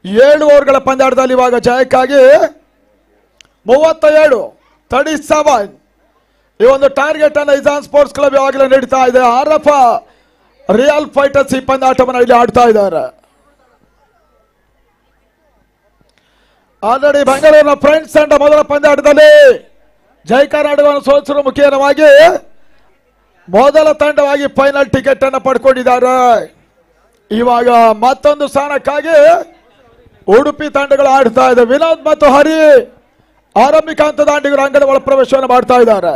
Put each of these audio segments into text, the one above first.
ಏಳು ಓವರ್ಗಳ ಪಂದ್ಯಾಟದಲ್ಲಿ ಇವಾಗ ಜಯಕ್ಕಾಗಿ ಮೂವತ್ತ ಏಳು ತರ್ಟಿ ಸೆವೆನ್ ಈ ಒಂದು ಟಾರ್ಗೆಟ್ ಅನ್ನ ಇಜಾನ್ ಸ್ಪೋರ್ಟ್ಸ್ ಕ್ಲಬ್ ಯಾವಾಗಲೂ ನೀಡ್ತಾ ಇದೆ ಆರಫ ರಿಯಲ್ ಫೈಟರ್ಸ್ ಈ ಪಂದ್ಯಾಟವನ್ನು ಇಲ್ಲಿ ಆಡ್ತಾ ಇದ್ದಾರೆ ಆಲ್ರೆಡಿ ಬೆಂಗಳೂರಿನ ಫ್ರೆಂಡ್ಸ್ ತಂಡ ಮೊದಲ ಪಂದ್ಯಾಟದಲ್ಲಿ ಜೈ ಕರ್ನಾಟಕವನ್ನು ಸೋಲಿಸಲು ಮುಖೇನವಾಗಿ ಮೊದಲ ತಂಡವಾಗಿ ಫೈನಲ್ ಟಿಕೆಟ್ ಅನ್ನು ಪಡ್ಕೊಂಡಿದ್ದಾರೆ ಇವಾಗ ಮತ್ತೊಂದು ಸ್ಥಾನಕ್ಕಾಗಿ ಉಡುಪಿ ತಂಡಗಳು ಆಡ್ತಾ ಇದೆ ವಿನೋದ್ ಮತ್ತು ಹರಿ ಆರಂಭಿಕ ಹಂತದ ಆಟಗಾರರು ಅಂಗದ ಒಳ ಪ್ರವೇಶವನ್ನು ಮಾಡ್ತಾ ಇದ್ದಾರೆ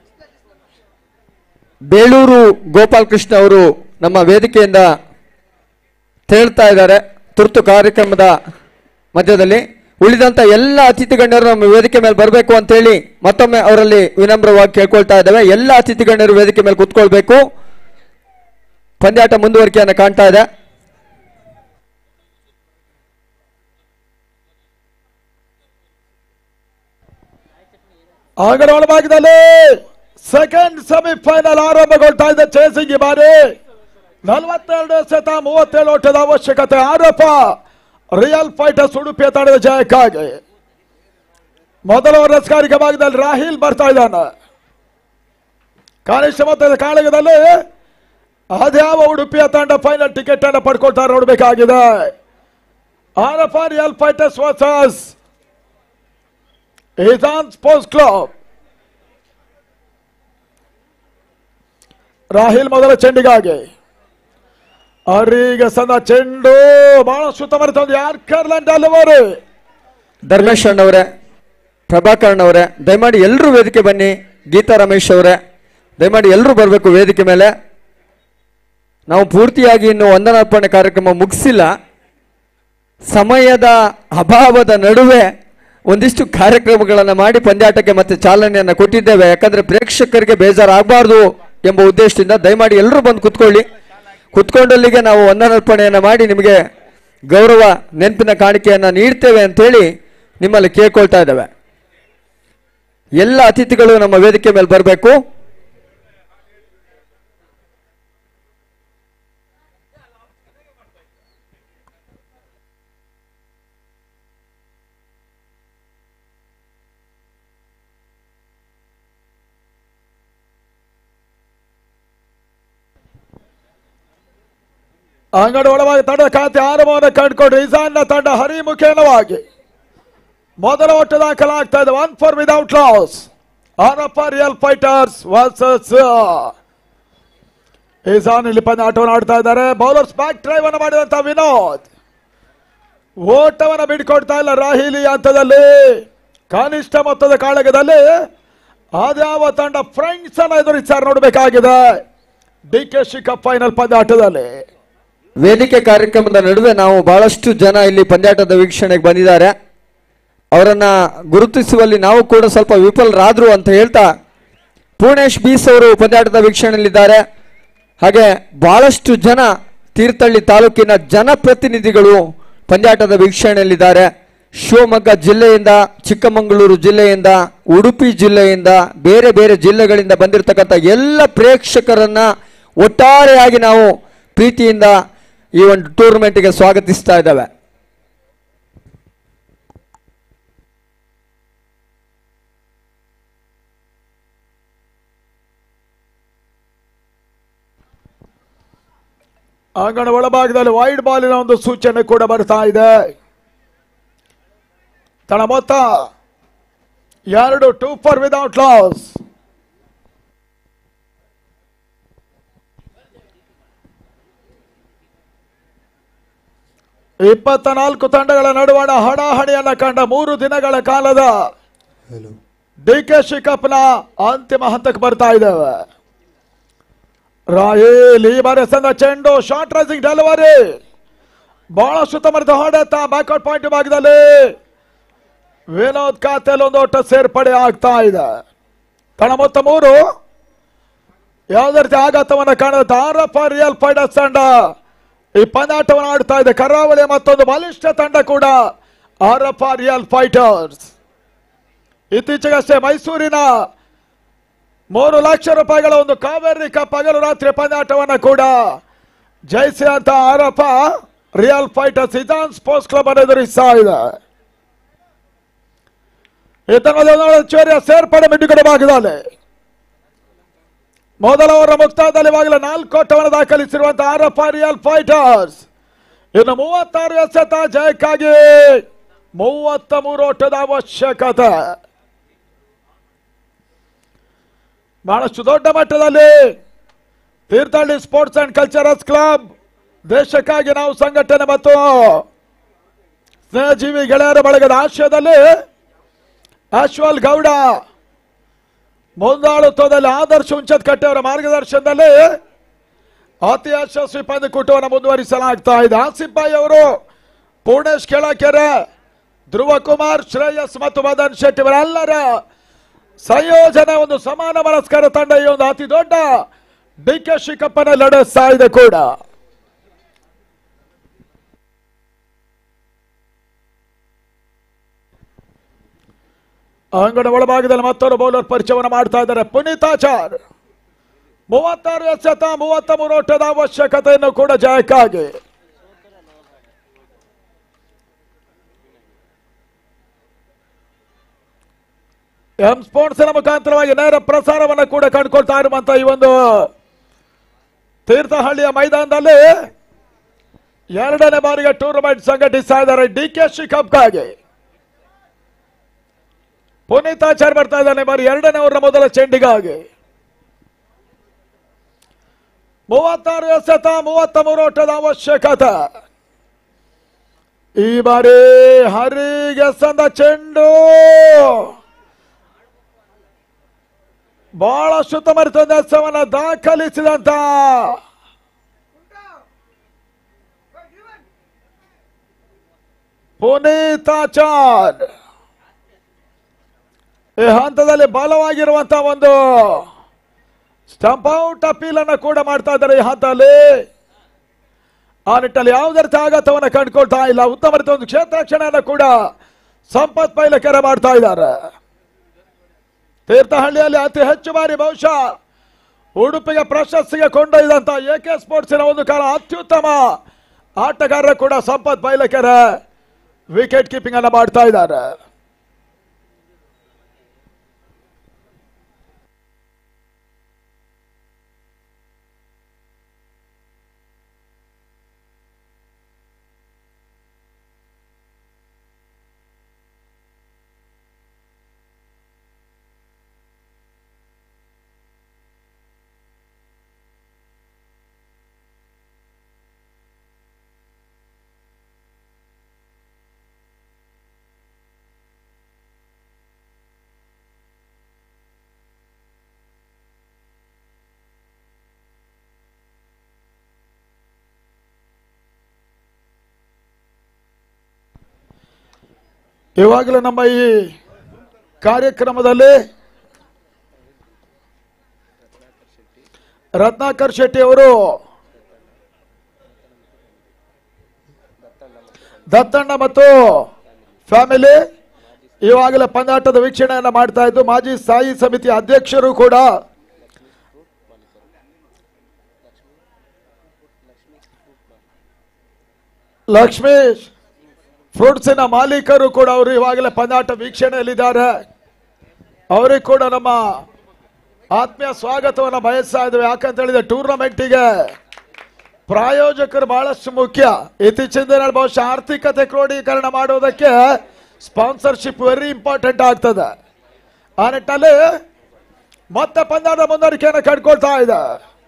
ಬೇಳೂರು ಗೋಪಾಲ್ ಕೃಷ್ಣ ಅವರು ನಮ್ಮ ವೇದಿಕೆಯಿಂದ ತೆರಳ್ತಾ ಇದ್ದಾರೆ ತುರ್ತು ಕಾರ್ಯಕ್ರಮದ ಮಧ್ಯದಲ್ಲಿ ಉಳಿದಂತ ಎಲ್ಲ ಅತಿಥಿ ಗಣ್ಯರು ನಮ್ಮ ವೇದಿಕೆ ಮೇಲೆ ಬರಬೇಕು ಅಂತೇಳಿ ಮತ್ತೊಮ್ಮೆ ಅವರಲ್ಲಿ ವಿನಮ್ರವಾಗಿ ಕೇಳ್ಕೊಳ್ತಾ ಇದ್ದೇವೆ ಎಲ್ಲ ಅತಿಥಿ ಗಣ್ಯರು ವೇದಿಕೆ ಮೇಲೆ ಕುತ್ಕೊಳ್ಬೇಕು ಪಂದ್ಯಾಟ ಮುಂದುವರಿಕೆಯನ್ನು ಕಾಣ್ತಾ ಇದೆ ಅಂಗಡ ಒಳಭಾಗದಲ್ಲಿ ಸೆಕೆಂಡ್ ಸೆಮಿಫೈನಲ್ ಆರಂಭಗೊಳ್ತಾ ಇದೆ ಚೇಸಿಂಗ್ ಈ ಬಾರಿ ನಲವತ್ತೆರಡು ಎಸೆತ ಮೂವತ್ತೇಳು ಓಟದ ಅವಶ್ಯಕತೆ ಆರೋಪ ರಿಯಲ್ ಫೈಟರ್ಸ್ ಉಡುಪಿಯ ತಂಡದ ಜಯಕ್ಕಾಗಿ ಮೊದಲ ರಸ್ಕಾರಿಕ ಭಾಗದಲ್ಲಿ ರಾಹಿಲ್ ಬರ್ತಾ ಇದ್ದಾನೆ ಕನಿಷ್ಠ ಮೊತ್ತದ ಕಾಳಗದಲ್ಲಿ ಅದ್ಯಾವ ಉಡುಪಿಯ ತಂಡ ಫೈನಲ್ ಟಿಕೆಟ್ ಅನ್ನು ಪಡ್ಕೊಳ್ತಾರೆ ನೋಡಬೇಕಾಗಿದೆ ಆರಪ ರಿಯಲ್ ಫೈಟರ್ಸ್ ವರ್ಸಸ್ ಇಜಾನ್ ಸ್ಪೋರ್ಟ್ಸ್ ಕ್ಲಬ್ ರಾಹಿಲ್ ಮೊದಲ ಚೆಂಡಿಗಾಗಿ ಅವರೀಗ ಸಣ್ಣ ಚೆಂಡು ಬಹಳ ಸುತ್ತಮುತ್ತ ಒಂದು ಯಾರ್ಕರ್ಲೆಂಡ್ ಅಲ್ಲವರು ಧರ್ಮೇಶ್ ಅಣ್ಣವರೇ ಪ್ರಭಾಕರನ್ ಅವರೇ ದಯಮಾಡಿ ಎಲ್ಲರೂ ವೇದಿಕೆ ಬನ್ನಿ ಗೀತಾ ರಮೇಶ್ ಅವರೇ ದಯಮಾಡಿ ಎಲ್ಲರೂ ಬರಬೇಕು ವೇದಿಕೆ ಮೇಲೆ ನಾವು ಪೂರ್ತಿಯಾಗಿ ಇನ್ನು ವಂದನಾರ್ಪಣೆ ಕಾರ್ಯಕ್ರಮ ಮುಗಿಸಿಲ್ಲ ಸಮಯದ ಅಭಾವದ ನಡುವೆ ಒಂದಿಷ್ಟು ಕಾರ್ಯಕ್ರಮಗಳನ್ನು ಮಾಡಿ ಪಂದ್ಯಾಟಕ್ಕೆ ಮತ್ತೆ ಚಾಲನೆಯನ್ನು ಕೊಟ್ಟಿದ್ದೇವೆ ಯಾಕಂದ್ರೆ ಪ್ರೇಕ್ಷಕರಿಗೆ ಬೇಜಾರಾಗಬಾರ್ದು ಎಂಬ ಉದ್ದೇಶದಿಂದ ದಯಮಾಡಿ ಎಲ್ಲರೂ ಬಂದು ಕುತ್ಕೊಳ್ಳಿ ಕುತ್ಕೊಂಡಲ್ಲಿಗೆ ನಾವು ವಂದನಾರ್ಪಣೆಯನ್ನು ಮಾಡಿ ನಿಮಗೆ ಗೌರವ ನೆನಪಿನ ಕಾಣಿಕೆಯನ್ನು ನೀಡ್ತೇವೆ ಅಂತೇಳಿ ನಿಮ್ಮಲ್ಲಿ ಕೇಳ್ಕೊಳ್ತಾ ಇದ್ದೇವೆ ಎಲ್ಲ ಅತಿಥಿಗಳು ನಮ್ಮ ವೇದಿಕೆ ಮೇಲೆ ಬರಬೇಕು ಅಂಗಡ ಒಳವಾಗಿ ತಂಡ ಖಾತೆ ಆರಂಭವನ್ನು ಕಂಡುಕೊಂಡು ಇಜಾನ್ನ ತಂಡ ಹರಿಮುಖೇನವಾಗಿ ಮೊದಲ ಒಟ್ಟು ದಾಖಲಾಗ್ತಾ ಇದೆ ಒನ್ ಫಾರ್ ವಿದೌಟ್ ಲಾಸ್ ಆರಪ್ಪ ರಿಯಲ್ ಫೈಟರ್ಸ್ ವರ್ಸಸ್ ಇಜಾನ್ ಇಲ್ಲಿ ಪಂದ್ಯ ಆಟವನ್ನು ಆಡ್ತಾ ಇದ್ದಾರೆ ಬೌಲರ್ಸ್ ಬ್ಯಾಕ್ ಡ್ರೈವ್ ಅನ್ನು ಮಾಡಿದಂತ ವಿನೋದ್ ಓಟವನ್ನು ಬಿಡ್ಕೊಡ್ತಾ ಇಲ್ಲ ರಾಹಿಲಿ ಹಂತದಲ್ಲಿ ಕನಿಷ್ಠ ಮೊತ್ತದ ಕಾಳಗದಲ್ಲಿ ಅದ್ಯಾವ ತಂಡ ಫ್ರೆಂಡ್ಸ್ ಅನ್ನ ಎದುರಿಸ್ತಾರೆ ನೋಡಬೇಕಾಗಿದೆ ಡಿ ಕೆ ಶಿಖಪ್ ಫೈನಲ್ ಪಂದ್ಯಾಟದಲ್ಲಿ ವೇದಿಕೆ ಕಾರ್ಯಕ್ರಮದ ನಡುವೆ ನಾವು ಬಹಳಷ್ಟು ಜನ ಇಲ್ಲಿ ಪಂದ್ಯಾಟದ ವೀಕ್ಷಣೆಗೆ ಬಂದಿದ್ದಾರೆ ಅವರನ್ನ ಗುರುತಿಸುವಲ್ಲಿ ನಾವು ಕೂಡ ಸ್ವಲ್ಪ ವಿಫಲರಾದ್ರು ಅಂತ ಹೇಳ್ತಾ ಪೂರ್ಣೇಶ್ ಬೀಸ್ ಅವರು ಪಂದ್ಯಾಟದ ವೀಕ್ಷಣೆಯಲ್ಲಿದ್ದಾರೆ ಹಾಗೆ ಬಹಳಷ್ಟು ಜನ ತೀರ್ಥಹಳ್ಳಿ ತಾಲೂಕಿನ ಜನಪ್ರತಿನಿಧಿಗಳು ಪಂದ್ಯಾಟದ ವೀಕ್ಷಣೆಯಲ್ಲಿದ್ದಾರೆ ಶಿವಮೊಗ್ಗ ಜಿಲ್ಲೆಯಿಂದ ಚಿಕ್ಕಮಗಳೂರು ಜಿಲ್ಲೆಯಿಂದ ಉಡುಪಿ ಜಿಲ್ಲೆಯಿಂದ ಬೇರೆ ಬೇರೆ ಜಿಲ್ಲೆಗಳಿಂದ ಬಂದಿರತಕ್ಕಂಥ ಎಲ್ಲ ಪ್ರೇಕ್ಷಕರನ್ನ ಒಟ್ಟಾರೆಯಾಗಿ ನಾವು ಪ್ರೀತಿಯಿಂದ ಈ ಒಂದು ಟೂರ್ನಮೆಂಟ್ಗೆ ಸ್ವಾಗತಿಸ್ತಾ ಇದ್ದಾವೆ ಅಂಗಣ ಒಳಭಾಗದಲ್ಲಿ ವೈಡ್ ಬಾಲಿನ ಒಂದು ಸೂಚನೆ ಕೂಡ ಬರ್ತಾ ಇದೆ ತಳ ಮೊತ್ತ ಎರಡು ಟೂ ಫಾರ್ ವಿದೌಟ್ ಲಾಸ್ ಇಪ್ಪತ್ತ ನಾಲ್ಕು ತಂಡಗಳ ನಡುವಣ ಹಣಾಹಣಿಯನ್ನ ಕಂಡ ಮೂರು ದಿನಗಳ ಕಾಲದ ಡಿ ಕೆ ಶಿಕಪ್ನ ಅಂತಿಮ ಹಂತಕ್ಕೆ ಬರ್ತಾ ಇದ್ದೇವೆ ರಾಯಲ್ ಈ ಬಾರಿ ಸಂದ ಚೆಂಡು ಶಾರ್ಟ್ ರೈಸಿಂಗ್ ಡೆಲಿವರಿ ಬಹಳ ಸುತ್ತಮುತ್ತ ಹೊಡೆತ ಬ್ಯಾಕ್ಔಟ್ ಪಾಯಿಂಟ್ ಭಾಗದಲ್ಲಿ ವಿನೋದ್ ಖಾತೆಯಲ್ಲಿ ಒಂದು ಓಟ ಸೇರ್ಪಡೆ ಆಗ್ತಾ ಇದೆ ತಣ ಮೊತ್ತ ಮೂರು ಯಾವುದೇ ರೀತಿ ಆಘಾತವನ್ನ ಕಾಣದ ಆರಪ್ಪ ರಿಯಲ್ ಫೈಟರ್ಸ್ ತಂಡ ಈ ಪಂದ್ಯಾಟವನ್ನು ಆಡ್ತಾ ಇದೆ ಕರಾವಳಿ ಮತ್ತೊಂದು ಬಲಿಷ್ಠ ತಂಡ ಕೂಡ ಆರಪ್ಪ ರಿಯಲ್ ಫೈಟರ್ಸ್ ಇತ್ತೀಚೆಗಷ್ಟೇ ಮೈಸೂರಿನ ಮೂರು ಲಕ್ಷ ರೂಪಾಯಿಗಳ ಒಂದು ಕಾವೇರಿ ಕಪ್ ಹಗಲು ರಾತ್ರಿ ಪಂದ್ಯಾಟವನ್ನ ಕೂಡ ಜಯಿಸಿದಂತ ಆರೋಪ ರಿಯಲ್ ಫೈಟರ್ಸ್ ಇದಾನ್ ಸ್ಪೋರ್ಟ್ಸ್ ಕ್ಲಬ್ ಅನ್ನು ಎದುರಿಸ್ತಾ ಇದೆ ಚೇರಿಯ ಸೇರ್ಪಡೆ ಮಿಡ್ಡುಗಡೆ ಭಾಗದಲ್ಲಿ ಮೊದಲ ಓವರ್ ಮುಕ್ತಾಯದಲ್ಲಿ ಇವಾಗಲೇ ನಾಲ್ಕು ಓಟವನ್ನು ದಾಖಲಿಸಿರುವಂತಹ ಆರ್ ಎಫ್ ರಿಯಲ್ ಫೈಟರ್ಸ್ ಇನ್ನು ಮೂವತ್ತಾರು ಎಸೆತ ಜಯಕ್ಕಾಗಿ ಮೂವತ್ತ ಮೂರು ಓಟದ ಅವಶ್ಯಕತೆ ಬಹಳಷ್ಟು ದೊಡ್ಡ ಮಟ್ಟದಲ್ಲಿ Thirthahalli sports and culturals club ದೇಶಕ್ಕಾಗಿ ನಾವು ಸಂಘಟನೆ ಮತ್ತು ಸ್ನೇಹಜೀವಿ ಗೆಳೆಯರ ಬಳಗದ ಆಶಯದಲ್ಲಿ ಅಶ್ವಲ್ ಗೌಡ ಮುಂದಾಳುತ್ವದಲ್ಲಿ ಆದರ್ಶ ಉಂಚತ್ ಕಟ್ಟೆಯವರ ಮಾರ್ಗದರ್ಶನದಲ್ಲಿ ಅತಿ ಯಶಸ್ವಿ ಪಂದ್ಯಕೂಟವನ್ನು ಮುಂದುವರಿಸಲಾಗ್ತಾ ಇದೆ ಆಸಿಫ್ ಭಾಯ್ ಅವರು ಪೂರ್ಣೇಶ್ ಕೆಳಕೆರೆ ಧ್ರುವ ಕುಮಾರ್ ಶ್ರೇಯಸ್ ಮತ್ತು ಮದನ್ ಶೆಟ್ಟಿ ಇವರೆಲ್ಲರ ಸಂಯೋಜನೆ ಒಂದು ಸಮಾನ ಮನಸ್ಕರ ತಂಡ ಈ ಒಂದು ಅತಿ ದೊಡ್ಡ ಡಿ ಕೆ ಶಿಕಪ್ಪನ ನಡೆಸ್ತಾ ಇದೆ ಕೂಡ ಅಂಗಣ ಒಳಭಾಗದಲ್ಲಿ ಮತ್ತೊಂದು ಬೌಲರ್ ಪರಿಚಯವನ್ನು ಮಾಡ್ತಾ ಇದ್ದಾರೆ ಪುನೀತಾಚಾರ್ ಮೂವತ್ತಾರು ಎಸೆತ ಮೂವತ್ತ ಮೂರು ಓಟದ ಅವಶ್ಯಕತೆಯನ್ನು ಕೂಡ ಜಯಕ್ಕಾಗಿ ಎಂ ಸ್ಪೋರ್ಟ್ಸ್ನ ಮುಖಾಂತರವಾಗಿ ನೇರ ಪ್ರಸಾರವನ್ನು ಕೂಡ ಕಂಡುಕೊಳ್ತಾ ಇರುವಂತ ಈ ಒಂದು ತೀರ್ಥಹಳ್ಳಿಯ ಮೈದಾನದಲ್ಲಿ ಎರಡನೇ ಬಾರಿಗೆ ಟೂರ್ನಮೆಂಟ್ ಸಂಘಟಿಸ್ತಾ ಇದ್ದಾರೆ ಡಿ ಕೆ ಶಿ ಕಪ್ಗಾಗಿ ಪುನೀತಾಚಾರ್ ಬರ್ತಾ ಇದ್ದಾನೆ ಬಾರಿ ಎರಡನೇ ಅವರ ಮೊದಲ ಚೆಂಡಿಗಾಗಿ ಮೂವತ್ತಾರು ಎಸೆತ ಮೂವತ್ತ ಮೂರು ಓಟದ ಅವಶ್ಯಕತೆ ಈ ಬಾರಿ ಹರಿಗೆ ಸಂದ ಚೆಂಡು ಬಹಳಷ್ಟು ತಮರಿತ ಎಸವನ್ನ ದಾಖಲಿಸಿದಂತ ಪುನೀತಾಚಾರ್ ಈ ಹಂತದಲ್ಲಿ ಬಲವಾಗಿರುವಂತಹ ಒಂದು ಸ್ಟಂಪ್ ಔಟ್ ಅಪೀಲ್ ಅನ್ನು ಕೂಡ ಮಾಡ್ತಾ ಇದ್ದಾರೆ ಈ ಹಂತದಲ್ಲಿ ಆ ನಿಟ್ಟಲ್ಲಿ ಯಾವುದೇ ರೀತಿ ಆಘಾತವನ್ನು ಕಂಡುಕೊಳ್ತಾ ಇಲ್ಲ ಉತ್ತಮ ರೀತಿಯ ಒಂದು ಕ್ಷೇತ್ರಕ್ಷಣೆಯನ್ನು ಕೂಡ ಸಂಪತ್ ಪೈಲಕೆರೆ ಮಾಡ್ತಾ ಇದ್ದಾರೆ ತೀರ್ಥಹಳ್ಳಿಯಲ್ಲಿ ಅತಿ ಹೆಚ್ಚು ಬಾರಿ ಬಹುಶಃ ಉಡುಪಿಗೆ ಪ್ರಶಸ್ತಿಗೆ ಕೊಂಡೊಯ್ದಂತ ಎ ಕೆ ಸ್ಪೋರ್ಟ್ಸಿನ ಒಂದು ಕಾಲ ಅತ್ಯುತ್ತಮ ಆಟಗಾರರು ಕೂಡ ಸಂಪತ್ ಬೈಲಕೆರೆ ವಿಕೆಟ್ ಕೀಪಿಂಗ್ ಅನ್ನು ಮಾಡ್ತಾ ಇದ್ದಾರೆ ಇವಾಗಲೂ ನಮ್ಮ ಈ ಕಾರ್ಯಕ್ರಮದಲ್ಲಿ ರತ್ನಾಕರ್ ಶೆಟ್ಟಿ ಅವರು ದತ್ತಣ್ಣ ಮತ್ತು ಫ್ಯಾಮಿಲಿ ಇವಾಗಲೇ ಪಂದಾಟದ ವೀಕ್ಷಣೆಯನ್ನ ಮಾಡ್ತಾ ಇದ್ದು ಮಾಜಿ ಸ್ಥಾಯಿ ಸಮಿತಿ ಅಧ್ಯಕ್ಷರು ಕೂಡ ಲಕ್ಷ್ಮೀಶ್ ಫ್ರೂಟ್ಸಿನ ಮಾಲೀಕರು ಕೂಡ ಅವರು ಇವಾಗಲೇ ಪಂದಾಟ ವೀಕ್ಷಣೆಯಲ್ಲಿದ್ದಾರೆ ಅವರಿಗೆ ಕೂಡ ನಮ್ಮ ಆತ್ಮೀಯ ಸ್ವಾಗತವನ್ನು ಬಯಸ್ತಾ ಇದ್ದೇವೆ ಯಾಕಂತ ಹೇಳಿದ್ರೆ ಟೂರ್ನಮೆಂಟಿಗೆ ಪ್ರಾಯೋಜಕರು ಬಹಳಷ್ಟು ಮುಖ್ಯ ಇತ್ತೀಚಿನ ದಿನ ಬಹುಶಃ ಆರ್ಥಿಕತೆ ಕ್ರೋಢೀಕರಣ ಮಾಡುವುದಕ್ಕೆ ಸ್ಪಾನ್ಸರ್ಶಿಪ್ ವೆರಿ ಇಂಪಾರ್ಟೆಂಟ್ ಆಗ್ತದೆ ಆ ನಿಟ್ಟಿನಲ್ಲಿ ಮತ್ತೆ ಪಂದ್ಯದ ಮುಂದುವರಿಕೆಯನ್ನು ಕಂಡುಕೊಳ್ತಾ ಇದೆ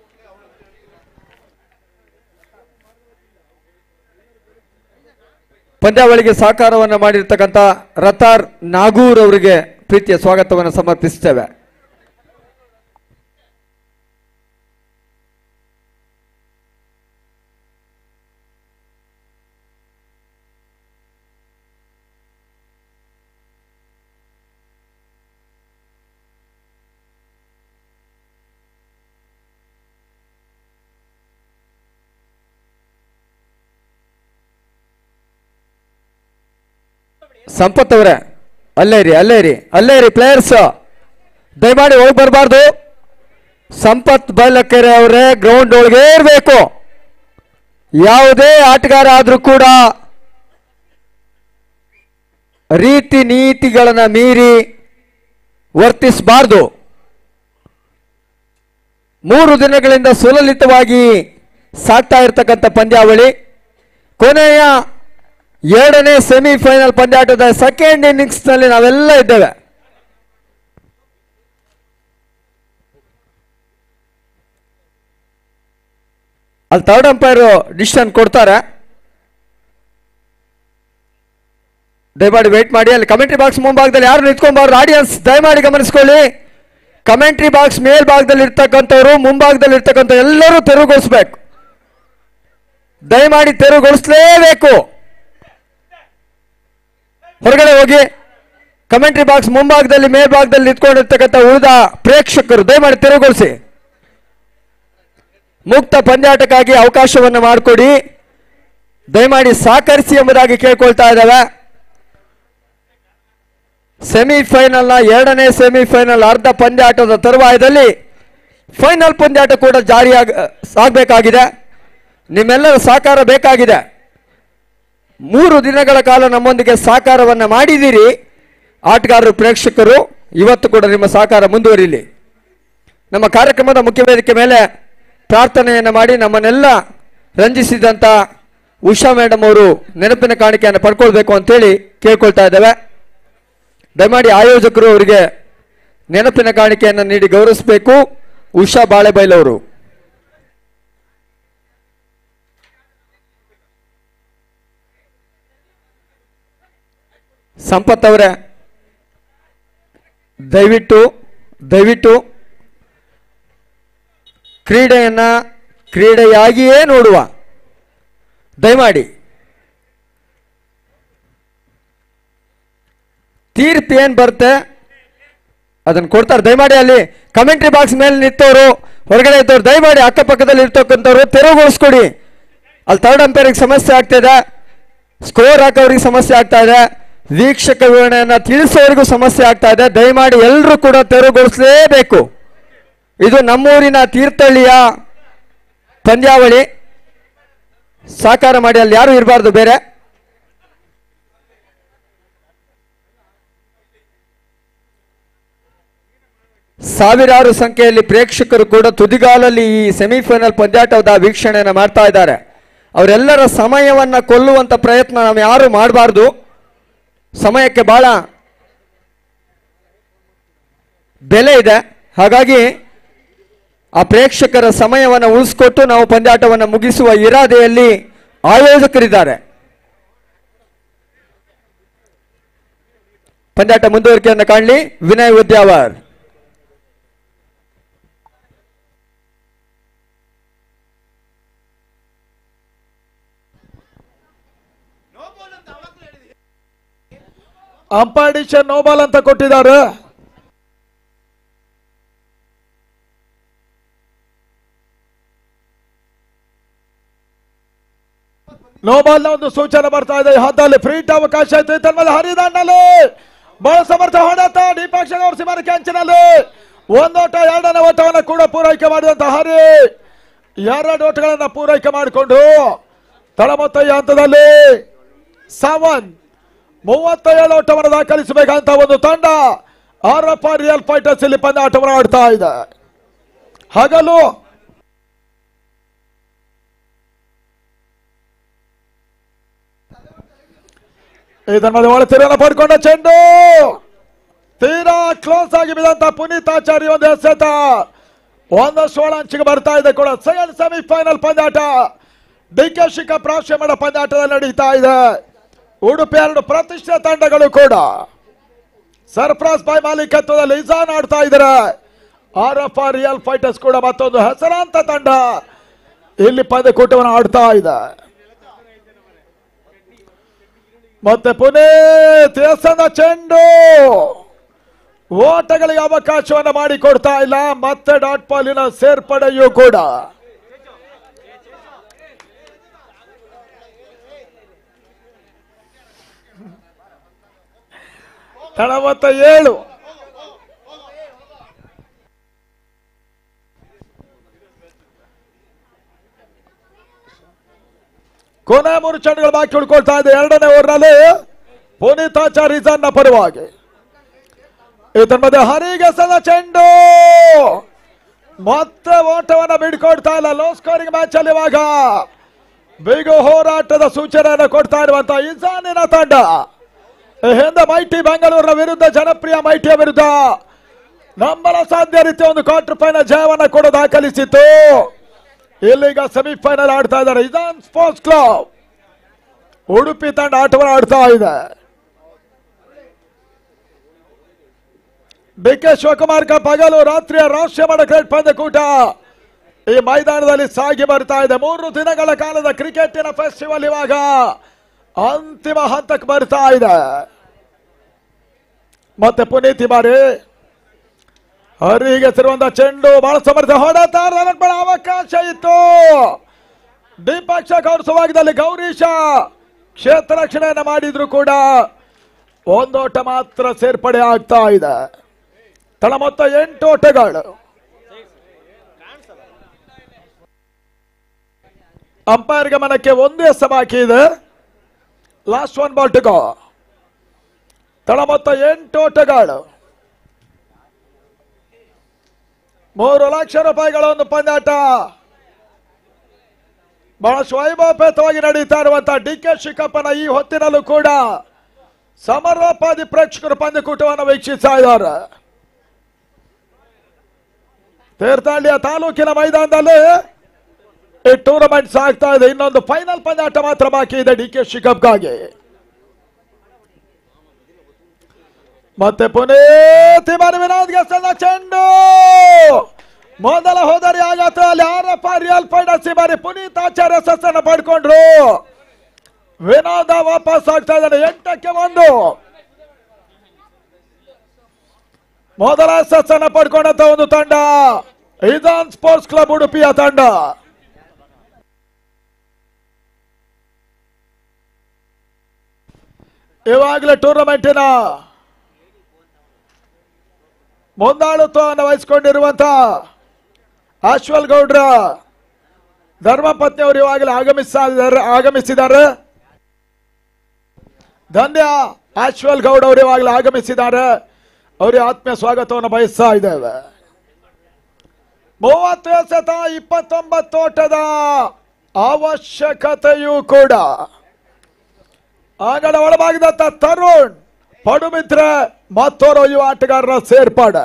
ಪಂದ್ಯಾವಳಿಗೆ ಸಹಕಾರವನ್ನು ಮಾಡಿರ್ತಕ್ಕಂಥ ರತಾರ್ ನಾಗೂರ್ ಅವರಿಗೆ ಪ್ರೀತಿಯ ಸ್ವಾಗತವನ್ನು ಸಮರ್ಪಿಸ್ತೇವೆ ಸಂಪತ್ ಅವರೇ ಅಲ್ಲೇ ರೀ ಅಲ್ಲೇ ರೀ ಅಲ್ಲೇ ರೀ ಪ್ಲೇಯರ್ಸ್ ದಯಮಾಡಿ ಒಳಗೆ ಬರಬಾರ್ದು ಸಂಪತ್ ಬೈಲಕೆರೆ ಅವರೇ ಗ್ರೌಂಡ್ ಒಳಗೆ ಇರಬೇಕು ಯಾವುದೇ ಆಟಗಾರ ಆದ್ರೂ ಕೂಡ ರೀತಿ ನೀತಿಗಳನ್ನ ಮೀರಿ ವರ್ತಿಸಬಾರ್ದು ಮೂರು ದಿನಗಳಿಂದ ಸುಲಲಿತವಾಗಿ ಸಾಗ್ತಾ ಇರತಕ್ಕಂಥ ಪಂದ್ಯಾವಳಿ ಕೊನೆಯ ಎರಡನೇ ಸೆಮಿಫೈನಲ್ ಪಂದ್ಯಾಟದ ಸೆಕೆಂಡ್ ಇನ್ನಿಂಗ್ಸ್ ನಲ್ಲಿ ನಾವೆಲ್ಲ ಇದ್ದೇವೆ ಅಲ್ಲಿ ಥರ್ಡ್ ಅಂಪೈರ್ ಡಿಸಿಷನ್ ಕೊಡ್ತಾರೆ ದಯಮಾಡಿ ವೇಟ್ ಮಾಡಿ ಅಲ್ಲಿ ಕಮೆಂಟ್ರಿ ಬಾಕ್ಸ್ ಮುಂಭಾಗದಲ್ಲಿ ಯಾರು ನಿಂತ್ಕೊಬಾರ್ದು ಆಡಿಯನ್ಸ್ ದಯಮಾಡಿ ಗಮನಿಸ್ಕೊಳ್ಳಿ ಕಮೆಂಟ್ರಿ ಬಾಕ್ಸ್ ಮೇಲ್ಭಾಗದಲ್ಲಿ ಇರ್ತಕ್ಕಂಥವ್ರು ಮುಂಭಾಗದಲ್ಲಿ ಇರ್ತಕ್ಕಂಥ ಎಲ್ಲರೂ ತೆರವುಗೊಳಿಸ್ಬೇಕು ದಯಮಾಡಿ ತೆರವುಗೊಳಿಸಲೇಬೇಕು ಹೊರಗಡೆ ಹೋಗಿ ಕಮೆಂಟ್ರಿ ಬಾಕ್ಸ್ ಮುಂಭಾಗದಲ್ಲಿ ಮೇಲ್ಭಾಗದಲ್ಲಿ ನಿಂತ್ಕೊಂಡಿರ್ತಕ್ಕಂಥ ಉಳಿದ ಪ್ರೇಕ್ಷಕರು ದಯಮಾಡಿ ತೆರವುಗೊಳಿಸಿ ಮುಕ್ತ ಪಂದ್ಯಾಟಕ್ಕಾಗಿ ಅವಕಾಶವನ್ನು ಮಾಡಿಕೊಡಿ ದಯಮಾಡಿ ಸಹಕರಿಸಿ ಎಂಬುದಾಗಿ ಕೇಳ್ಕೊಳ್ತಾ ಇದ್ದಾವೆ ಸೆಮಿಫೈನಲ್ನ ಎರಡನೇ ಸೆಮಿಫೈನಲ್ ಅರ್ಧ ಪಂದ್ಯಾಟದ ತರುವಾಯದಲ್ಲಿ ಫೈನಲ್ ಪಂದ್ಯಾಟ ಕೂಡ ಜಾರಿಯಾಗ ಆಗಬೇಕಾಗಿದೆ ನಿಮ್ಮೆಲ್ಲರ ಸಹಕಾರ ಬೇಕಾಗಿದೆ ಮೂರು ದಿನಗಳ ಕಾಲ ನಮ್ಮೊಂದಿಗೆ ಸಹಕಾರವನ್ನು ಮಾಡಿದ್ದೀರಿ ಆಟಗಾರರು ಪ್ರೇಕ್ಷಕರು ಇವತ್ತು ಕೂಡ ನಿಮ್ಮ ಸಹಕಾರ ಮುಂದುವರಿಲಿ ನಮ್ಮ ಕಾರ್ಯಕ್ರಮದ ಮುಖ್ಯ ವೇದಿಕೆ ಮೇಲೆ ಪ್ರಾರ್ಥನೆಯನ್ನು ಮಾಡಿ ನಮ್ಮನ್ನೆಲ್ಲ ರಂಜಿಸಿದಂಥ ಉಷಾ ಮೇಡಮ್ ಅವರು ನೆನಪಿನ ಕಾಣಿಕೆಯನ್ನು ಪಡ್ಕೊಳ್ಬೇಕು ಅಂತೇಳಿ ಕೇಳ್ಕೊಳ್ತಾ ಇದ್ದೇವೆ ದಯಮಾಡಿ ಆಯೋಜಕರು ಅವರಿಗೆ ನೆನಪಿನ ಕಾಣಿಕೆಯನ್ನು ನೀಡಿ ಗೌರವಿಸಬೇಕು ಉಷಾ ಬಾಳೆಬೈಲವರು ಸಂಪತ್ ಅವರೇ ದಯವಿಟ್ಟು ದಯವಿಟ್ಟು ಕ್ರೀಡೆಯನ್ನ ಕ್ರೀಡೆಯಾಗಿಯೇ ನೋಡುವ ದಯಮಾಡಿ ತೀರ್ಪು ಏನ್ ಬರುತ್ತೆ ಅದನ್ನ ಕೊಡ್ತಾರೆ ದಯಮಾಡಿ ಅಲ್ಲಿ ಕಮೆಂಟ್ರಿ ಬಾಕ್ಸ್ ಮೇಲೆ ನಿಂತವರು ಹೊರಗಡೆ ಇದ್ದವ್ರು ದಯಮಾಡಿ ಅಕ್ಕಪಕ್ಕದಲ್ಲಿ ಇರ್ತಕ್ಕಂಥವ್ರು ತೆರವುಗೊಳಿಸ್ಕೊಡಿ ಅಲ್ಲಿ ಥರ್ಡ್ ಅಂಪೈರಿಗೆ ಸಮಸ್ಯೆ ಆಗ್ತಿದೆ ಸ್ಕೋರ್ ಹಾಕೋರಿಗೆ ಸಮಸ್ಯೆ ಆಗ್ತಾ ಇದೆ ವೀಕ್ಷಕ ವಿವರಣೆಯನ್ನ ತಿಳಿಸೋರಿಗೂ ಸಮಸ್ಯೆ ಆಗ್ತಾ ಇದೆ ದಯಮಾಡಿ ಎಲ್ಲರೂ ಕೂಡ ತೆರವುಗೊಳಿಸಲೇಬೇಕು ಇದು ನಮ್ಮೂರಿನ ತೀರ್ಥಹಳ್ಳಿಯ ಪಂದ್ಯಾವಳಿ ಸಾಕಾರ ಮಾಡಿ ಅಲ್ಲಿ ಯಾರು ಇರಬಾರ್ದು ಬೇರೆ ಸಾವಿರಾರು ಸಂಖ್ಯೆಯಲ್ಲಿ ಪ್ರೇಕ್ಷಕರು ಕೂಡ ತುದಿಗಾಲಲ್ಲಿ ಈ ಸೆಮಿಫೈನಲ್ ಪಂದ್ಯಾಟದ ವೀಕ್ಷಣೆಯನ್ನು ಮಾಡ್ತಾ ಇದ್ದಾರೆ ಅವರೆಲ್ಲರ ಸಮಯವನ್ನ ಕೊಲ್ಲುವಂತ ಪ್ರಯತ್ನ ನಾವು ಯಾರು ಮಾಡಬಾರ್ದು ಸಮಯಕ್ಕೆ ಬಹಳ ಬೆಲೆ ಇದೆ ಹಾಗಾಗಿ ಆ ಪ್ರೇಕ್ಷಕರ ಸಮಯವನ್ನು ಉಳಿಸ್ಕೊಟ್ಟು ನಾವು ಪಂದ್ಯಾಟವನ್ನು ಮುಗಿಸುವ ಇರಾದೆಯಲ್ಲಿ ಆಯೋಜಕರಿದ್ದಾರೆ ಪಂದ್ಯಾಟ ಮುಂದುವರಿಕೆಯನ್ನು ಕಾಣಲಿ ವಿನಯ್ ಉದ್ಯಾವರ್ ಅಂಪೈರ್ ನೋಬಾಲ್ ಅಂತ ಕೊಟ್ಟಿದ್ದಾರೆ ನೋಬಾಲ್ ನ ಒಂದು ಸೂಚನೆ ಬರ್ತಾ ಇದೆ ಈ ಹದ್ದಲ್ಲಿ ಫ್ರೀಟ್ ಅವಕಾಶ ಇತ್ತು ತನ್ಮೇಲೆ ಹರಿದಾಂಡಲ್ಲಿ ಬಹಳ ಸಮರ್ಥ ಹೊಡೆತ ದೀಪಾಕ್ಷ ಅವ್ರ ಸಿಮಾರಿಕೆ ಅಂಚಿನಲ್ಲಿ ಒಂದೋಟ ಎರಡನೇ ಓಟವನ್ನು ಕೂಡ ಪೂರೈಕೆ ಮಾಡಿದಂತ ಹರಿ ಎರಡು ಓಟಗಳನ್ನ ಪೂರೈಕೆ ಮಾಡಿಕೊಂಡು ತಳಮೊತ್ತಯ್ಯ ಹಂತದಲ್ಲಿ ಸವನ್ ಮೂವತ್ತೇಳು ಓಟವನ್ನು ದಾಖಲಿಸಬೇಕಂತ ಒಂದು ತಂಡ ಆರಪ್ಪ ರಿಯಲ್ ಫೈಟರ್ಸ್ ಇಲ್ಲಿ ಪಂದ್ಯಾಟವನ್ನು ಆಡ್ತಾ ಇದೆ ಹಗಲು ಇದನ್ನ ಮೇಲೆ ಒಳ ತಿರುವನ್ನ ಪಡ್ಕೊಂಡ ಚೆಂಡು ತೀರಾ ಕ್ಲೋಸ್ ಆಗಿ ಬಿದ್ದಂತ ಪುನೀತ್ ಆಚಾರ್ಯ ಒಂದು ಎಸೆತ ಒಂದಷ್ಟು ಒಳ ಅಂಚಿಗೆ ಬರ್ತಾ ಇದೆ ಕೂಡ ಸೆಕೆಂಡ್ ಸೆಮಿಫೈನಲ್ ಪಂದ್ಯಾಟ ಡಿ ಕೆ ಶಿಖಾ ಪ್ರಾಶ್ರಮದ ಪಂದ್ಯಾಟದಲ್ಲಿ ನಡೀತಾ ಇದೆ ಉಡುಪಿ ಎರಡು ಪ್ರತಿಷ್ಠಿತ ತಂಡಗಳು ಕೂಡ ಸರ್ಫ್ರಾಸ್ ಬಾಯ್ ಮಾಲೀಕತ್ವದಲ್ಲಿ ಇಜಾನ್ ಆಡ್ತಾ ಇದ್ದಾರೆ R F R real fighters ಕೂಡ ಮತ್ತೊಂದು ಹೆಸರಾಂತ ತಂಡ ಇಲ್ಲಿ ಪಂದ್ಯಕೂಟವನ್ನು ಆಡ್ತಾ ಇದೆ ಮತ್ತೆ ಪುನೀತ್ ಎಸೆದ ಚೆಂಡು ಓಟಗಳಿಗೆ ಅವಕಾಶವನ್ನು ಮಾಡಿಕೊಡ್ತಾ ಇಲ್ಲ ಮತ್ತೆ ಡಾಟ್ ಪಾಲಿನ ಸೇರ್ಪಡೆಯೂ ಕೂಡ ನಲವತ್ತ ಏಳು ಕೊನೆ ಮೂರು ಚೆಂಡುಗಳು ಬಾಕಿ ಉಳ್ಕೊಳ್ತಾ ಇದೆ ಎರಡನೇ ಓವರ್ನಲ್ಲಿ ಪುನೀತಾಚಾರ್ಯನ ಪರವಾಗಿ ಇದರ ಮಧ್ಯೆ ಹರಿಗೆ ಸದ ಚೆಂಡು ಮತ್ತೆ ಓಟವನ್ನ ಬಿಡ್ಕೊಡ್ತಾ ಇಲ್ಲ ಲೋ ಸ್ಕೋರಿಂಗ್ ಮ್ಯಾಚ್ ಅಲ್ಲಿ ಇವಾಗ ಬಿಗು ಹೋರಾಟದ ಸೂಚನೆಯನ್ನು ಕೊಡ್ತಾ ಇರುವಂತ ಇಜಾನಿನ ತಂಡ ಈ ಹಿಂದೆ ಮೈಟಿ ಬೆಂಗಳೂರಿನ ವಿರುದ್ಧ ಜನಪ್ರಿಯ ಮೈಟಿಯ ವಿರುದ್ಧ ನಂಬಲ ಸಾಧ್ಯ ರೀತಿಯ ಒಂದು ಕ್ವಾರ್ಟರ್ ಫೈನಲ್ ಜಯವನ್ನ ಕೂಡ ದಾಖಲಿಸಿತ್ತು ಇಲ್ಲಿಗ ಸೆಮಿಫೈನಲ್ ಆಡ್ತಾ ಇದ್ದಾರೆ ಇದಾನ್ ಸ್ಪೋರ್ಟ್ಸ್ ಕ್ಲಬ್ ಉಡುಪಿ ತಂಡ ಆಟವನ್ನು ಆಡ್ತಾ ಇದೆ ಡಿ ಕೆ ಶಿವಕುಮಾರ್ ಕಪ್ ಹಗಲು ರಾತ್ರಿಯ ರಾಷ್ಟ್ರೀಯ ಮಟ್ಟ ಕ್ರಿಕೆಟ್ ಪಂದ್ಯಕೂಟ ಈ ಮೈದಾನದಲ್ಲಿ ಸಾಗಿ ಬರ್ತಾ ಇದೆ ಮೂರು ದಿನಗಳ ಕಾಲದ ಕ್ರಿಕೆಟಿನ ಫೆಸ್ಟಿವಲ್ ಇವಾಗ ಅಂತಿಮ ಹಂತಕ್ಕೆ ಬರ್ತಾ ಇದೆ ಮತ್ತೆ ಪುನೀತಿ ಬಾರಿ ಹರಿಗೆ ತಿರುವಂತ ಚೆಂಡು ಬಹಳ ಸಮರ್ಥ ಹೊಡೆತ ರನ್ ಬಹಳ ಅವಕಾಶ ಇತ್ತು ದೀಪಕ್ಷ ಗೌರವವಾಗದಲ್ಲಿ ಗೌರೀಶ ಕ್ಷೇತ್ರ ರಕ್ಷಣೆಯನ್ನ ಮಾಡಿದ್ರು ಕೂಡ ಒಂದೋಟ ಮಾತ್ರ ಸೇರ್ಪಡೆ ಆಗ್ತಾ ಇದೆ ತಳ ಮೊತ್ತ ಎಂಟು ಓಟಗಳು ಅಂಪೈರ್ ಗಮನಕ್ಕೆ ಒಂದು ಎಸ್ ಬಾಕಿ ಇದೆ last one ball to go ತಳ ಮೊತ್ತ ಎಂಟು ಓಟಗಳು ಮೂರು ಲಕ್ಷ ರೂಪಾಯಿಗಳ ಒಂದು ಪಂದ್ಯಾಟ ಬಹಳಷ್ಟು ವೈಭವಪೇತವಾಗಿ ನಡೀತಾ ಇರುವಂತಹ ಡಿ ಕೆ ಶಿಕಪ್ಪನ ಈ ಹೊತ್ತಿನಲ್ಲೂ ಕೂಡ ಸಮರೋಪಾದಿ ಪ್ರೇಕ್ಷಕರು ಪಂದ್ಯಕೂಟವನ್ನು ವೀಕ್ಷಿಸ್ತಾ ಇದ್ದಾರೆ ತೀರ್ಥಹಳ್ಳಿಯ ತಾಲೂಕಿನ ಮೈದಾನದಲ್ಲಿ ಈ ಟೂರ್ನಮೆಂಟ್ ಸಾಗ್ತಾ ಇದೆ ಇನ್ನೊಂದು ಫೈನಲ್ ಪಂದ್ಯಾಟ ಮಾತ್ರ ಬಾಕಿ ಇದೆ ಡಿ ಕೆ ಶಿಕಪ್ಗಾಗಿ ಮತ್ತೆ ಪುನೀತಿ ವಿನೋದ್ಗೆ ಸದ ಚೆಂಡು ಮೊದಲ ಹೋದರಿ ಆಗತ್ತೆ ಅಲ್ಲಿ ಆರಪ್ಪ ರಿಯಲ್ ಫೈನಲ್ಸ್ ಬಾರಿ ಪುನೀತ್ ಆಚಾರ್ಯ ಸಸ್ಸನ್ನ ಪಡ್ಕೊಂಡ್ರು ವಿನೋದ ವಾಪಸ್ ಆಗ್ತಾ ಇದ್ದಾನೆ ಎಂಟಕ್ಕೆ ಒಂದು ಮೊದಲ ಸಸ್ಸನ್ನ ಪಡ್ಕೊಂಡಂತ ಒಂದು ತಂಡ ಇದಾನ್ ಸ್ಪೋರ್ಟ್ಸ್ ಕ್ಲಬ್ ಉಡುಪಿಯ ತಂಡ ಇವಾಗಲೇ ಟೂರ್ನಮೆಂಟಿನ ಮುಂದಾಳುತ್ವವನ್ನು ವಹಿಸಿಕೊಂಡಿರುವಂತ ಅಶ್ವಲ್ ಗೌಡ್ರ ಧರ್ಮಪತ್ನಿ ಅವರು ಇವಾಗಲೇ ಆಗಮಿಸಿದ್ದಾರೆ ಆಗಮಿಸಿದ್ದಾರೆ ಧನ್ಯ ಅಶ್ವಲ್ ಗೌಡ್ ಅವರು ಇವಾಗಲೇ ಆಗಮಿಸಿದ್ದಾರೆ ಅವರಿಗೆ ಆತ್ಮೀಯ ಸ್ವಾಗತವನ್ನು ಬಯಸ್ತಾ ಇದ್ದೇವೆ ಮೂವತ್ತು ಎಸೆತ ಇಪ್ಪತ್ತೊಂಬತ್ತು ಓಟದ ಅವಶ್ಯಕತೆಯೂ ಕೂಡ ಅಂಗಡ ಒಳಭಾಗದತ್ತ ತರುಣ್ ಪಡುಮಿತ್ರ ಮತ್ತೋರ್ವ ಯುವ ಆಟಗಾರರ ಸೇರ್ಪಾಡೆ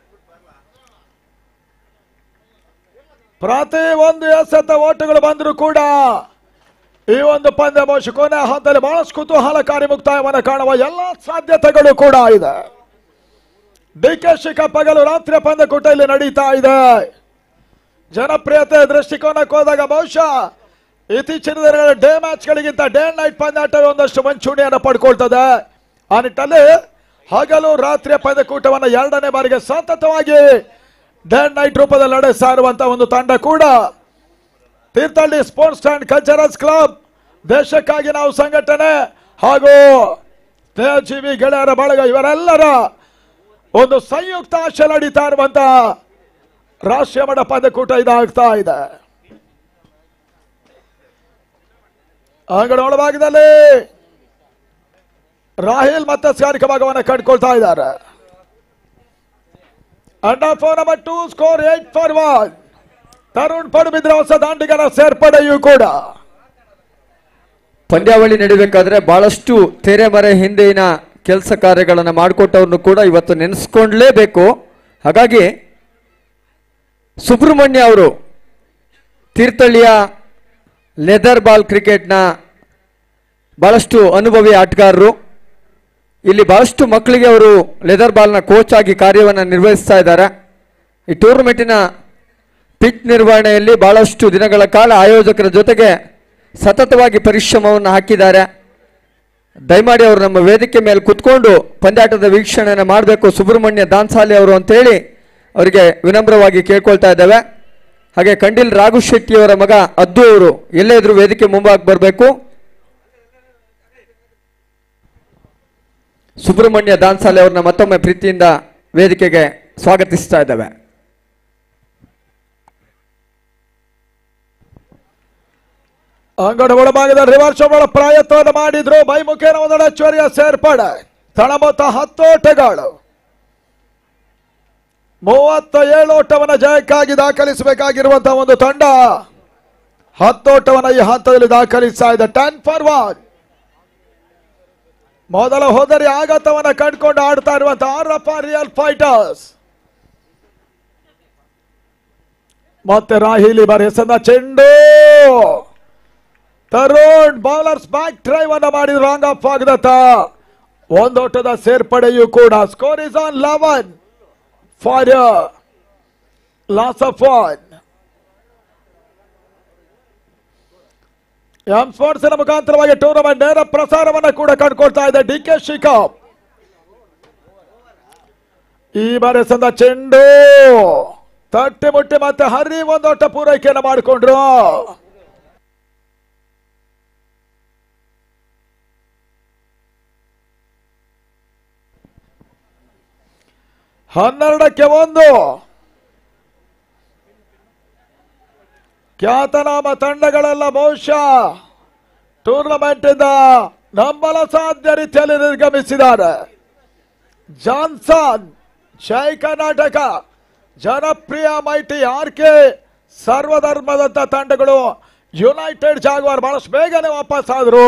ಪ್ರತಿ ಒಂದು ಎಸೆತ ಓಟಗಳು ಬಂದರೂ ಕೂಡ ಈ ಒಂದು ಪಂದ್ಯ ಬಹುಶಃ ಕೊನೆ ಹಂತದಲ್ಲಿ ಬಹಳಷ್ಟು ಕುತೂಹಲಕಾರಿ ಮುಕ್ತಾಯವನ್ನು ಕಾಣುವ ಎಲ್ಲ ಸಾಧ್ಯತೆಗಳು ಕೂಡ ಇದೆ ಡಿ ಕೆ ಶಿಕಪ್ ಹಗಲು ರಾತ್ರಿ ಪಂದ್ಯಕೂಟ ಇಲ್ಲಿ ನಡೀತಾ ಇದೆ ಜನಪ್ರಿಯತೆ ದೃಷ್ಟಿಕೋನಕ್ಕೆ ಹೋದಾಗ ಬಹುಶಃ ಇತ್ತೀಚಿನ ದಿನಗಳ ಡೇ ಮ್ಯಾಚ್ಗಳಿಗಿಂತ ಡೇ ನೈಟ್ ಪಂದ್ಯಾಟ ಒಂದಷ್ಟು ಮಂಚೂಣಿಯನ್ನು ಪಡ್ಕೊಳ್ತದೆ ಆ ನಿಟ್ಟಲ್ಲಿ ಹಗಲು ರಾತ್ರಿಯ ಪಂದ್ಯಕೂಟವನ್ನು ಎರಡನೇ ಬಾರಿಗೆ ಸತತವಾಗಿ ಡೇ ನೈಟ್ ರೂಪದಲ್ಲಿ ನಡೆಸ್ತಾ ಇರುವಂತಹ ಒಂದು ತಂಡ ಕೂಡ Thirthahalli sports and culturals club ದೇಶಕ್ಕಾಗಿ ನಾವು ಸಂಘಟನೆ ಹಾಗೂ ಸ್ನೇಹಜೀವಿ ಗೆಳೆಯರ ಬಳಗ ಇವರೆಲ್ಲರ ಒಂದು ಸಂಯುಕ್ತ ಆಶೆ ನಡೀತಾ ಇರುವಂತ ರಾಷ್ಟ್ರೀಯ ಮಟ್ಟ ಪಂದ್ಯಕೂಟ ಇದಾಗ್ತಾ ಇದೆ ಅಂಗಡ ಒಳಭಾಗದಲ್ಲಿ ರಾಹಿಲ್ ಮತ್ತೆ ಸ್ಕಾರಿಕ ಭಾಗವನ್ನು ಕಂಡುಕೊಳ್ತಾ ಇದ್ದಾರೆ under four number two score eight for one Tarun Padubidri ಹೊಸ ದಾಂಡಿಗರ ಸೇರ್ಪಡೆಯೂ ಕೂಡ ಪಂದ್ಯಾವಳಿ ನಡಿಬೇಕಾದ್ರೆ ಬಹಳಷ್ಟು ತೆರೆಮರೆ ಹಿಂದಿನ ಕೆಲಸ ಕಾರ್ಯಗಳನ್ನು ಮಾಡಿಕೊಟ್ಟವ್ರನ್ನು ಕೂಡ ಇವತ್ತು ನೆನೆಸ್ಕೊಂಡ್ಲೇಬೇಕು ಹಾಗಾಗಿ ಸುಬ್ರಹ್ಮಣ್ಯ ಅವರು ತೀರ್ಥಹಳ್ಳಿಯ ಲೆದರ್ ಬಾಲ್ ಕ್ರಿಕೆಟ್ನ ಬಹಳಷ್ಟು ಅನುಭವಿ ಆಟಗಾರರು ಇಲ್ಲಿ ಬಹಳಷ್ಟು ಮಕ್ಕಳಿಗೆ ಅವರು ಲೆದರ್ ಬಾಲ್ನ ಕೋಚ್ ಆಗಿ ಕಾರ್ಯವನ್ನು ನಿರ್ವಹಿಸ್ತಾ ಇದ್ದಾರೆ ಈ ಟೂರ್ನಮೆಂಟಿನ ಪಿಚ್ ನಿರ್ವಹಣೆಯಲ್ಲಿ ಬಹಳಷ್ಟು ದಿನಗಳ ಕಾಲ ಆಯೋಜಕರ ಜೊತೆಗೆ ಸತತವಾಗಿ ಪರಿಶ್ರಮವನ್ನು ಹಾಕಿದ್ದಾರೆ ದಯಮಾಡಿ ಅವರು ನಮ್ಮ ವೇದಿಕೆ ಮೇಲೆ ಕುತ್ಕೊಂಡು ಪಂದ್ಯಾಟದ ವೀಕ್ಷಣೆಯನ್ನು ಮಾಡಬೇಕು ಸುಬ್ರಹ್ಮಣ್ಯ ದಾನ್ಸಾಲಿ ಅವರು ಅಂತೇಳಿ ಅವರಿಗೆ ವಿನಮ್ರವಾಗಿ ಕೇಳ್ಕೊಳ್ತಾ ಇದ್ದೇವೆ ಹಾಗೆ ಕಂಡಿಲ್ ರಾಘು ಶೆಟ್ಟಿಯವರ ಮಗ ಅದ್ದು ಅವರು ಎಲ್ಲೇ ಇದ್ರು ವೇದಿಕೆ ಮುಂಭಾಗ ಬರಬೇಕು ಸುಬ್ರಹ್ಮಣ್ಯ ದಾನ್ಸಾಲೆ ಅವ್ರನ್ನ ಮತ್ತೊಮ್ಮೆ ಪ್ರೀತಿಯಿಂದ ವೇದಿಕೆಗೆ ಸ್ವಾಗತಿಸ್ತಾ ಇದ್ದೇವೆ ಅಂಗಡ ಒಳಭಾಗದ ರಿವರ್ಸ್ ಒಳ ಪ್ರಯತ್ನವನ್ನು ಮಾಡಿದ್ರು ಬೈಮುಖೇನ ಒಂದೆಡೆ ಚೊರಿಯ ಸೇರ್ಪಡೆ ತಳ ಮೊತ್ತ ಹತ್ತೋಟಗಳು ಮೂವತ್ತ ಏಳು ಓಟವನ್ನ ಜಯಕ್ಕಾಗಿ ದಾಖಲಿಸಬೇಕಾಗಿರುವಂತಹ ಒಂದು ತಂಡ ಹತ್ತೋಟವನ್ನ ಈ ಹಂತದಲ್ಲಿ ದಾಖಲಿಸ್ತಾ ಇದೆ ಟೆನ್ ಫಾರ್ ಒನ್ ಮೊದಲ ಹೋದರಿ ಆಘಾತವನ್ನ ಕಂಡುಕೊಂಡು ಆಡ್ತಾ ಇರುವಂತಹ ಆರಪ್ಪ ರಿಯಲ್ ಫೈಟರ್ಸ್ ಮತ್ತೆ ರಾಹಿಲಿ ಬಾರಿ ಹೆಸರಿನ ಚೆಂಡು ತರುಣ್ ಬೌಲರ್ಸ್ ಬ್ಯಾಕ್ ಡ್ರೈವ್ ಅನ್ನ ಮಾಡಿದ್ರು ರಾಂಗ್ ಆಫ್ ಆಗದತ್ತ ಒಂದೋಟದ ಸೇರ್ಪಡೆಯೂ ಕೂಡ score is on eleven for loss of one M sports ಮುಖಾಂತರವಾಗಿ ಟೂರ್ನಮೆಂಟ್ ನೇರ ಪ್ರಸಾರವನ್ನ ಕೂಡ ಕಂಡುಕೊಳ್ತಾ ಇದೆ ಡಿ ಕೆ ಶಿಕಾಪ್ ಈ ಬಾರಿ ಸಂದ ಚೆಂಡು ತಟ್ಟಿ ಮುಟ್ಟಿ ಮತ್ತೆ ಹರಿ ಒಂದೋಟ ಪೂರೈಕೆಯನ್ನು ಮಾಡಿಕೊಂಡ್ರು ಹನ್ನೆರಡಕ್ಕೆ ಒಂದು ಖ್ಯಾತನಾಮ ತಂಡಗಳೆಲ್ಲ ಬಹುಶಃ ಟೂರ್ನಮೆಂಟ್ ಇಂದ ನಂಬಲ ಸಾಧ್ಯ ರೀತಿಯಲ್ಲಿ ನಿರ್ಗಮಿಸಿದ್ದಾರೆ ಜಾನ್ಸನ್ ಜೈ ಕರ್ನಾಟಕ ಜನಪ್ರಿಯ ಮೈಟಿ ಆರ್ ಕೆ ಸರ್ವಧರ್ಮದಂತ ತಂಡಗಳು ಯುನೈಟೆಡ್ ಜಾಗುವಾರ್ ಬಹಳಷ್ಟು ಬೇಗನೆ ವಾಪಸ್ ಆದ್ರು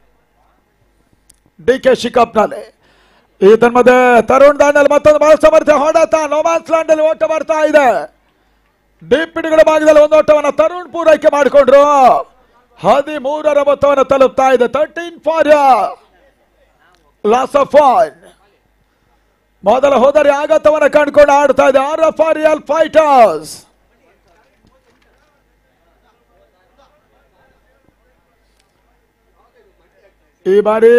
ಡಿ ಕೆ ಶಿಕಪ್ನಲ್ಲಿ ಈ ಮಧ್ಯೆ ತರುಣ್ ದಾಂಡಲ್ ಮತ್ತೊಂದು ಬಹಳ ಸಮರ್ಥ ಹೊಡೆತ ನೋಮ್ಯಾನ್ಸ್ ಲ್ಯಾಂಡ್ ಅಲ್ಲಿ ಓಟ ಬರ್ತಾ ಇದೆ ಡಿಪಿಡಿಗಳ ಭಾಗದಲ್ಲಿ ಒಂದು ಓಟವನ್ನು ತರುಣ್ ಪೂರೈಕೆ ಮಾಡಿಕೊಂಡ್ರು ಹದಿಮೂರರ ಮೊತ್ತವನ್ನು ತಲುಪ್ತಾ ಇದೆ thirteen for loss of one ಮೊದಲ ಹೋದರೆ ಆಘಾತವನ್ನು ಕಂಡುಕೊಂಡು ಆಡ್ತಾ ಇದೆ R F R L fighters ಈ ಬಾರಿ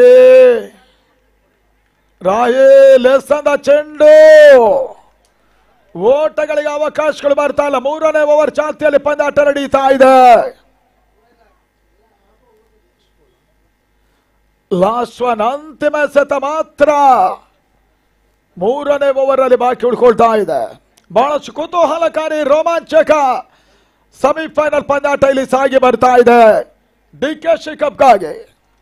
ರಾಹಿಲ್ ಎಸ್ಸಂದ ಚೆಂಡು ಓಟಗಳಿಗೆ ಅವಕಾಶಗಳು ಬರ್ತಾ ಇಲ್ಲ ಮೂರನೇ ಓವರ್ ಚಾಲ್ತಿಯಲ್ಲಿ ಪಂದ್ಯಾಟ ನಡೀತಾ ಇದೆ ಲಾಸ್ಟ್ ಒನ್ ಅಂತಿಮ ಸತ ಮಾತ್ರ ಮೂರನೇ ಓವರ್ ಅಲ್ಲಿ ಬಾಕಿ ಉಳ್ಕೊಳ್ತಾ ಇದೆ ಬಹಳಷ್ಟು ಕುತೂಹಲಕಾರಿ ರೋಮಾಂಚಕ ಸೆಮಿಫೈನಲ್ ಪಂದ್ಯಾಟ ಇಲ್ಲಿ ಸಾಗಿ ಬರ್ತಾ ಇದೆ ಡಿ ಕೆ ಶಿಕಪ್ಗಾಗಿ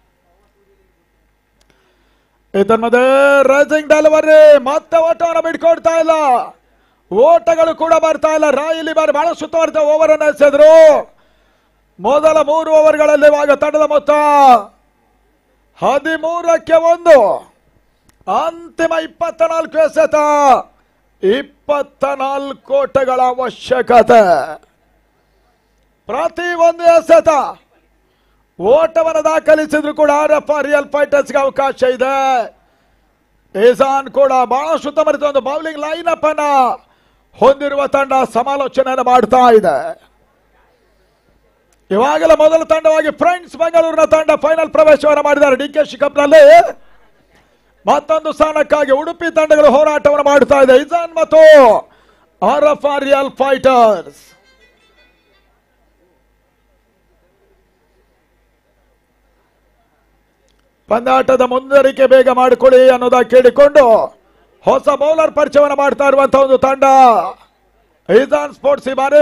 ಇದನ್ನದೇ ರೈಸಿಂಗ್ ಡೆಲಿವರಿ ಮತ್ತೆ ಓಟವನ್ನು ಬಿಟ್ಕೊಡ್ತಾ ಇಲ್ಲ ಓಟಗಳು ಕೂಡ ಬರ್ತಾ ಇಲ್ಲ ರಾಯಿಲಿ ಬಾರಿ ಬಹಳ ಸುತ್ತುವರೆದ ಓವರ್ ಅನ್ನು ಎಸೆದ್ರು ಮೊದಲ ಮೂರು ಓವರ್ಗಳಲ್ಲಿ ಇವಾಗ ತಂಡದ ಮೊತ್ತ ಹದಿಮೂರಕ್ಕೆ ಒಂದು ಅಂತಿಮ ಇಪ್ಪತ್ತ ನಾಲ್ಕು ಎಸೆತ ಇಪ್ಪತ್ತ ನಾಲ್ಕು ಓಟಗಳ ಅವಶ್ಯಕತೆ ಪ್ರತಿ ಒಂದು ಎಸೆತ ಓಟವನ್ನು ದಾಖಲಿಸಿದ್ರು ಕೂಡ ಆರ್ ಎಫ್ ಆರ್ ರಿಯಲ್ ಫೈಟರ್ಸ್ಗೆ ಅವಕಾಶ ಇದೆ ಈಸಾನ್ ಕೂಡ ಬಹಳ ಸುತ್ತಮರಿತ ಒಂದು ಬೌಲಿಂಗ್ ಲೈನ್ ಅಪ್ ಅನ್ನ ಹೊಂದಿರುವ ತಂಡ ಸಮಾಲೋಚನೆಯನ್ನು ಮಾಡ್ತಾ ಇದೆ ಇವಾಗಲೇ ಮೊದಲ ತಂಡವಾಗಿ ಫ್ರೆಂಡ್ಸ್ ಬೆಂಗಳೂರಿನ ತಂಡ ಫೈನಲ್ ಪ್ರವೇಶವನ್ನು ಮಾಡಿದ್ದಾರೆ ಡಿ ಕೆ ಶಿಕಪ್ನಲ್ಲಿ ಮತ್ತೊಂದು ಸ್ಥಾನಕ್ಕಾಗಿ ಉಡುಪಿ ತಂಡಗಳು ಹೋರಾಟವನ್ನು ಮಾಡ್ತಾ ಇದೆ ಇಜಾನ್ ಮತ್ತು R F R real fighters ಪಂದ್ಯಾಟದ ಮುಂದರಿಕೆ ಬೇಗ ಮಾಡಿಕೊಳ್ಳಿ ಅನ್ನೋದ ಕೇಳಿಕೊಂಡು ಹೊಸ ಬೌಲರ್ ಪರಿಚಯವನ್ನು ಮಾಡ್ತಾ ಇರುವಂತಹ ಒಂದು ತಂಡ ಇಜಾನ್ ಸ್ಪೋರ್ಟ್ಸ್ ಈ ಬಾರಿ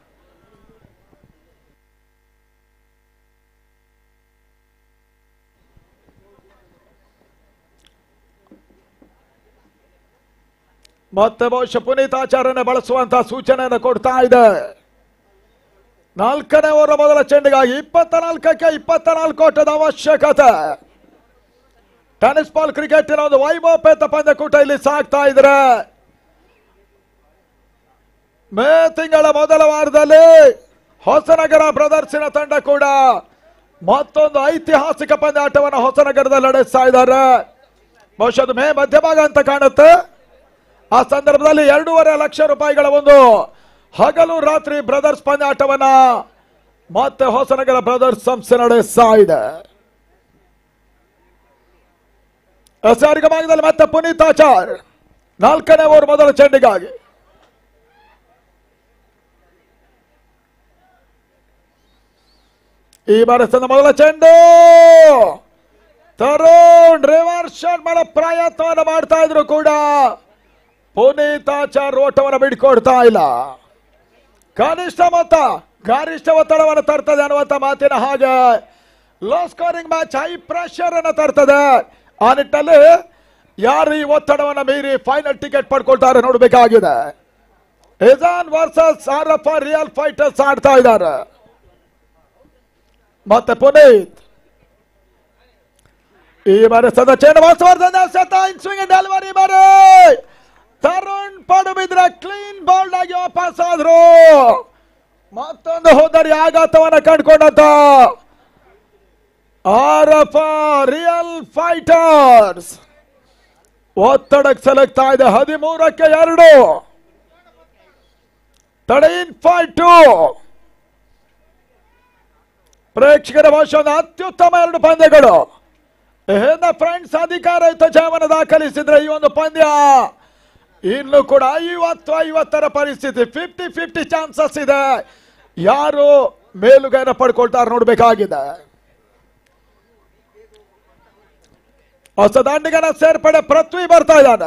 ಮತ್ತೆ ಬಹುಶಃ ಪುನೀತಾಚಾರ್ಯನ ಬಳಸುವಂತಹ ಸೂಚನೆಯನ್ನು ಕೊಡ್ತಾ ಇದೆ ನಾಲ್ಕನೇ ಓವರ್ ಮೊದಲ ಚೆಂಡಿಗಾಗಿ ಇಪ್ಪತ್ತ ನಾಲ್ಕಕ್ಕೆ ಇಪ್ಪತ್ತ ನಾಲ್ಕು ಓಟದ ಅವಶ್ಯಕತೆ ಟೆನಿಸ್ ಬಾಲ್ ಕ್ರಿಕೆಟಿನ ಒಂದು ವೈಭವಪೇತ ಪಂದ್ಯಕೂಟ ಇಲ್ಲಿ ಸಾಗ್ತಾ ಇದ್ರೆ ಮೇ ತಿಂಗಳ ಮೊದಲ ವಾರದಲ್ಲಿ ಹೊಸನಗರ ಬ್ರದರ್ಸಿನ ತಂಡ ಕೂಡ ಮತ್ತೊಂದು ಐತಿಹಾಸಿಕ ಪಂದ್ಯಾಟವನ್ನು ಹೊಸನಗರದಲ್ಲಿ ನಡೆಸ್ತಾ ಇದ್ದಾರೆ ಬಹುಶಃ ಅದು ಮೇ ಮಧ್ಯಭಾಗ ಅಂತ ಕಾಣುತ್ತೆ ಆ ಸಂದರ್ಭದಲ್ಲಿ ಎರಡೂವರೆ ಲಕ್ಷ ರೂಪಾಯಿಗಳ ಒಂದು ಹಗಲು ರಾತ್ರಿ ಬ್ರದರ್ಸ್ ಪಂದ್ಯಾಟವನ್ನ ಮತ್ತೆ ಹೊಸನಗರ ಬ್ರದರ್ಸ್ ಸಂಸ್ಥೆ ನಡೆಸ್ತಾ ಇದೆ ಎಸ್ಆರ್ಗ ಭಾಗದಲ್ಲಿ ಮತ್ತೆ ಪುನೀತ್ ಆಚಾರ್ ನಾಲ್ಕನೇ ಓವರ್ ಮೊದಲ ಚೆಂಡಿಗಾಗಿ ಈ ಬಾರಿ ತಂದ ಮೊದಲ ಚೆಂಡು ತರುಣ್ ರಿವರ್ಸ್ ಶಾಟ್ ಮಾಡೋ ಪ್ರಯತ್ನವನ್ನು ಮಾಡ್ತಾ ಇದ್ರು ಕೂಡ ಪುನೀತ್ ಆಚಾರ್ ಓಟವನ್ನು ಬಿಡ್ಕೊಡ್ತಾ ಇಲ್ಲ ಕನಿಷ್ಠ ಮೊತ್ತ ಗರಿಷ್ಠ ಒತ್ತಡವನ್ನು ತರ್ತದೆ ಅನ್ನುವಂತ ಮಾತಿನ ಹಾಗೆ low scoring match high pressure ಅನ್ನು ತರ್ತದೆ ಆ ನಿಟ್ಟಲ್ಲಿ ಯಾರು ಈ ಒತ್ತಡವನ್ನು ಮೀರಿ ಫೈನಲ್ ಟಿಕೆಟ್ ಪಡ್ಕೊಳ್ತಾರೆ ನೋಡಬೇಕಾಗಿದೆ ಇಜಾನ್ versus R F real fighters ಆಡ್ತಾ ಇದ್ದಾರೆ ಮತ್ತೆ ಪುನೀತ್ ಈ ಬಾರಿ ಸದ ಶ್ರೀನಿವಾಸವರ್ಧನ್ ಸ್ವಿಂಗ್ ಡೆಲಿವರಿ ಬಾರಿ ತರುಣ್ ಪಡುಬಿದ್ರ ಕ್ಲೀನ್ ಬೌಲ್ಡ್ ಆಗಿ ವಾಪಸ್ ಆದ್ರು ಮತ್ತೊಂದು ಹೋದರಿ ಆಘಾತವನ್ನ ಕಂಡುಕೊಂಡಂತ ಆರ್ ಎಫ್ ರಿಯಲ್ ಫೈಟರ್ಸ್ ಒತ್ತಡಕ್ಕೆ ಸೆಲೆಕ್ತಾ ಇದೆ ಹದಿಮೂರಕ್ಕೆ ಎರಡು ತಡೆಯಿನ್ ಫೈವ್ ಟು ಪ್ರೇಕ್ಷಕರ ಭಾಷೆ ಒಂದು ಅತ್ಯುತ್ತಮ ಎರಡು ಪಂದ್ಯಗಳು ಏನ ಫ್ರೆಂಡ್ಸ್ ಅಧಿಕಾರಯುತ ಜಯವನ್ನು ದಾಖಲಿಸಿದ್ರೆ ಈ ಒಂದು ಪಂದ್ಯ ಇನ್ನು ಕೂಡ ಐವತ್ತು ಐವತ್ತರ ಪರಿಸ್ಥಿತಿ ಫಿಫ್ಟಿ ಫಿಫ್ಟಿ ಚಾನ್ಸಸ್ ಇದೆ ಯಾರು ಮೇಲುಗೈನ ಪಡ್ಕೊಳ್ತಾರೆ ನೋಡ್ಬೇಕಾಗಿದೆ ಹೊಸ ದಾಂಡಿಗನ ಸೇರ್ಪಡೆ ಪೃಥ್ವಿ ಬರ್ತಾ ಇದ್ದಾನೆ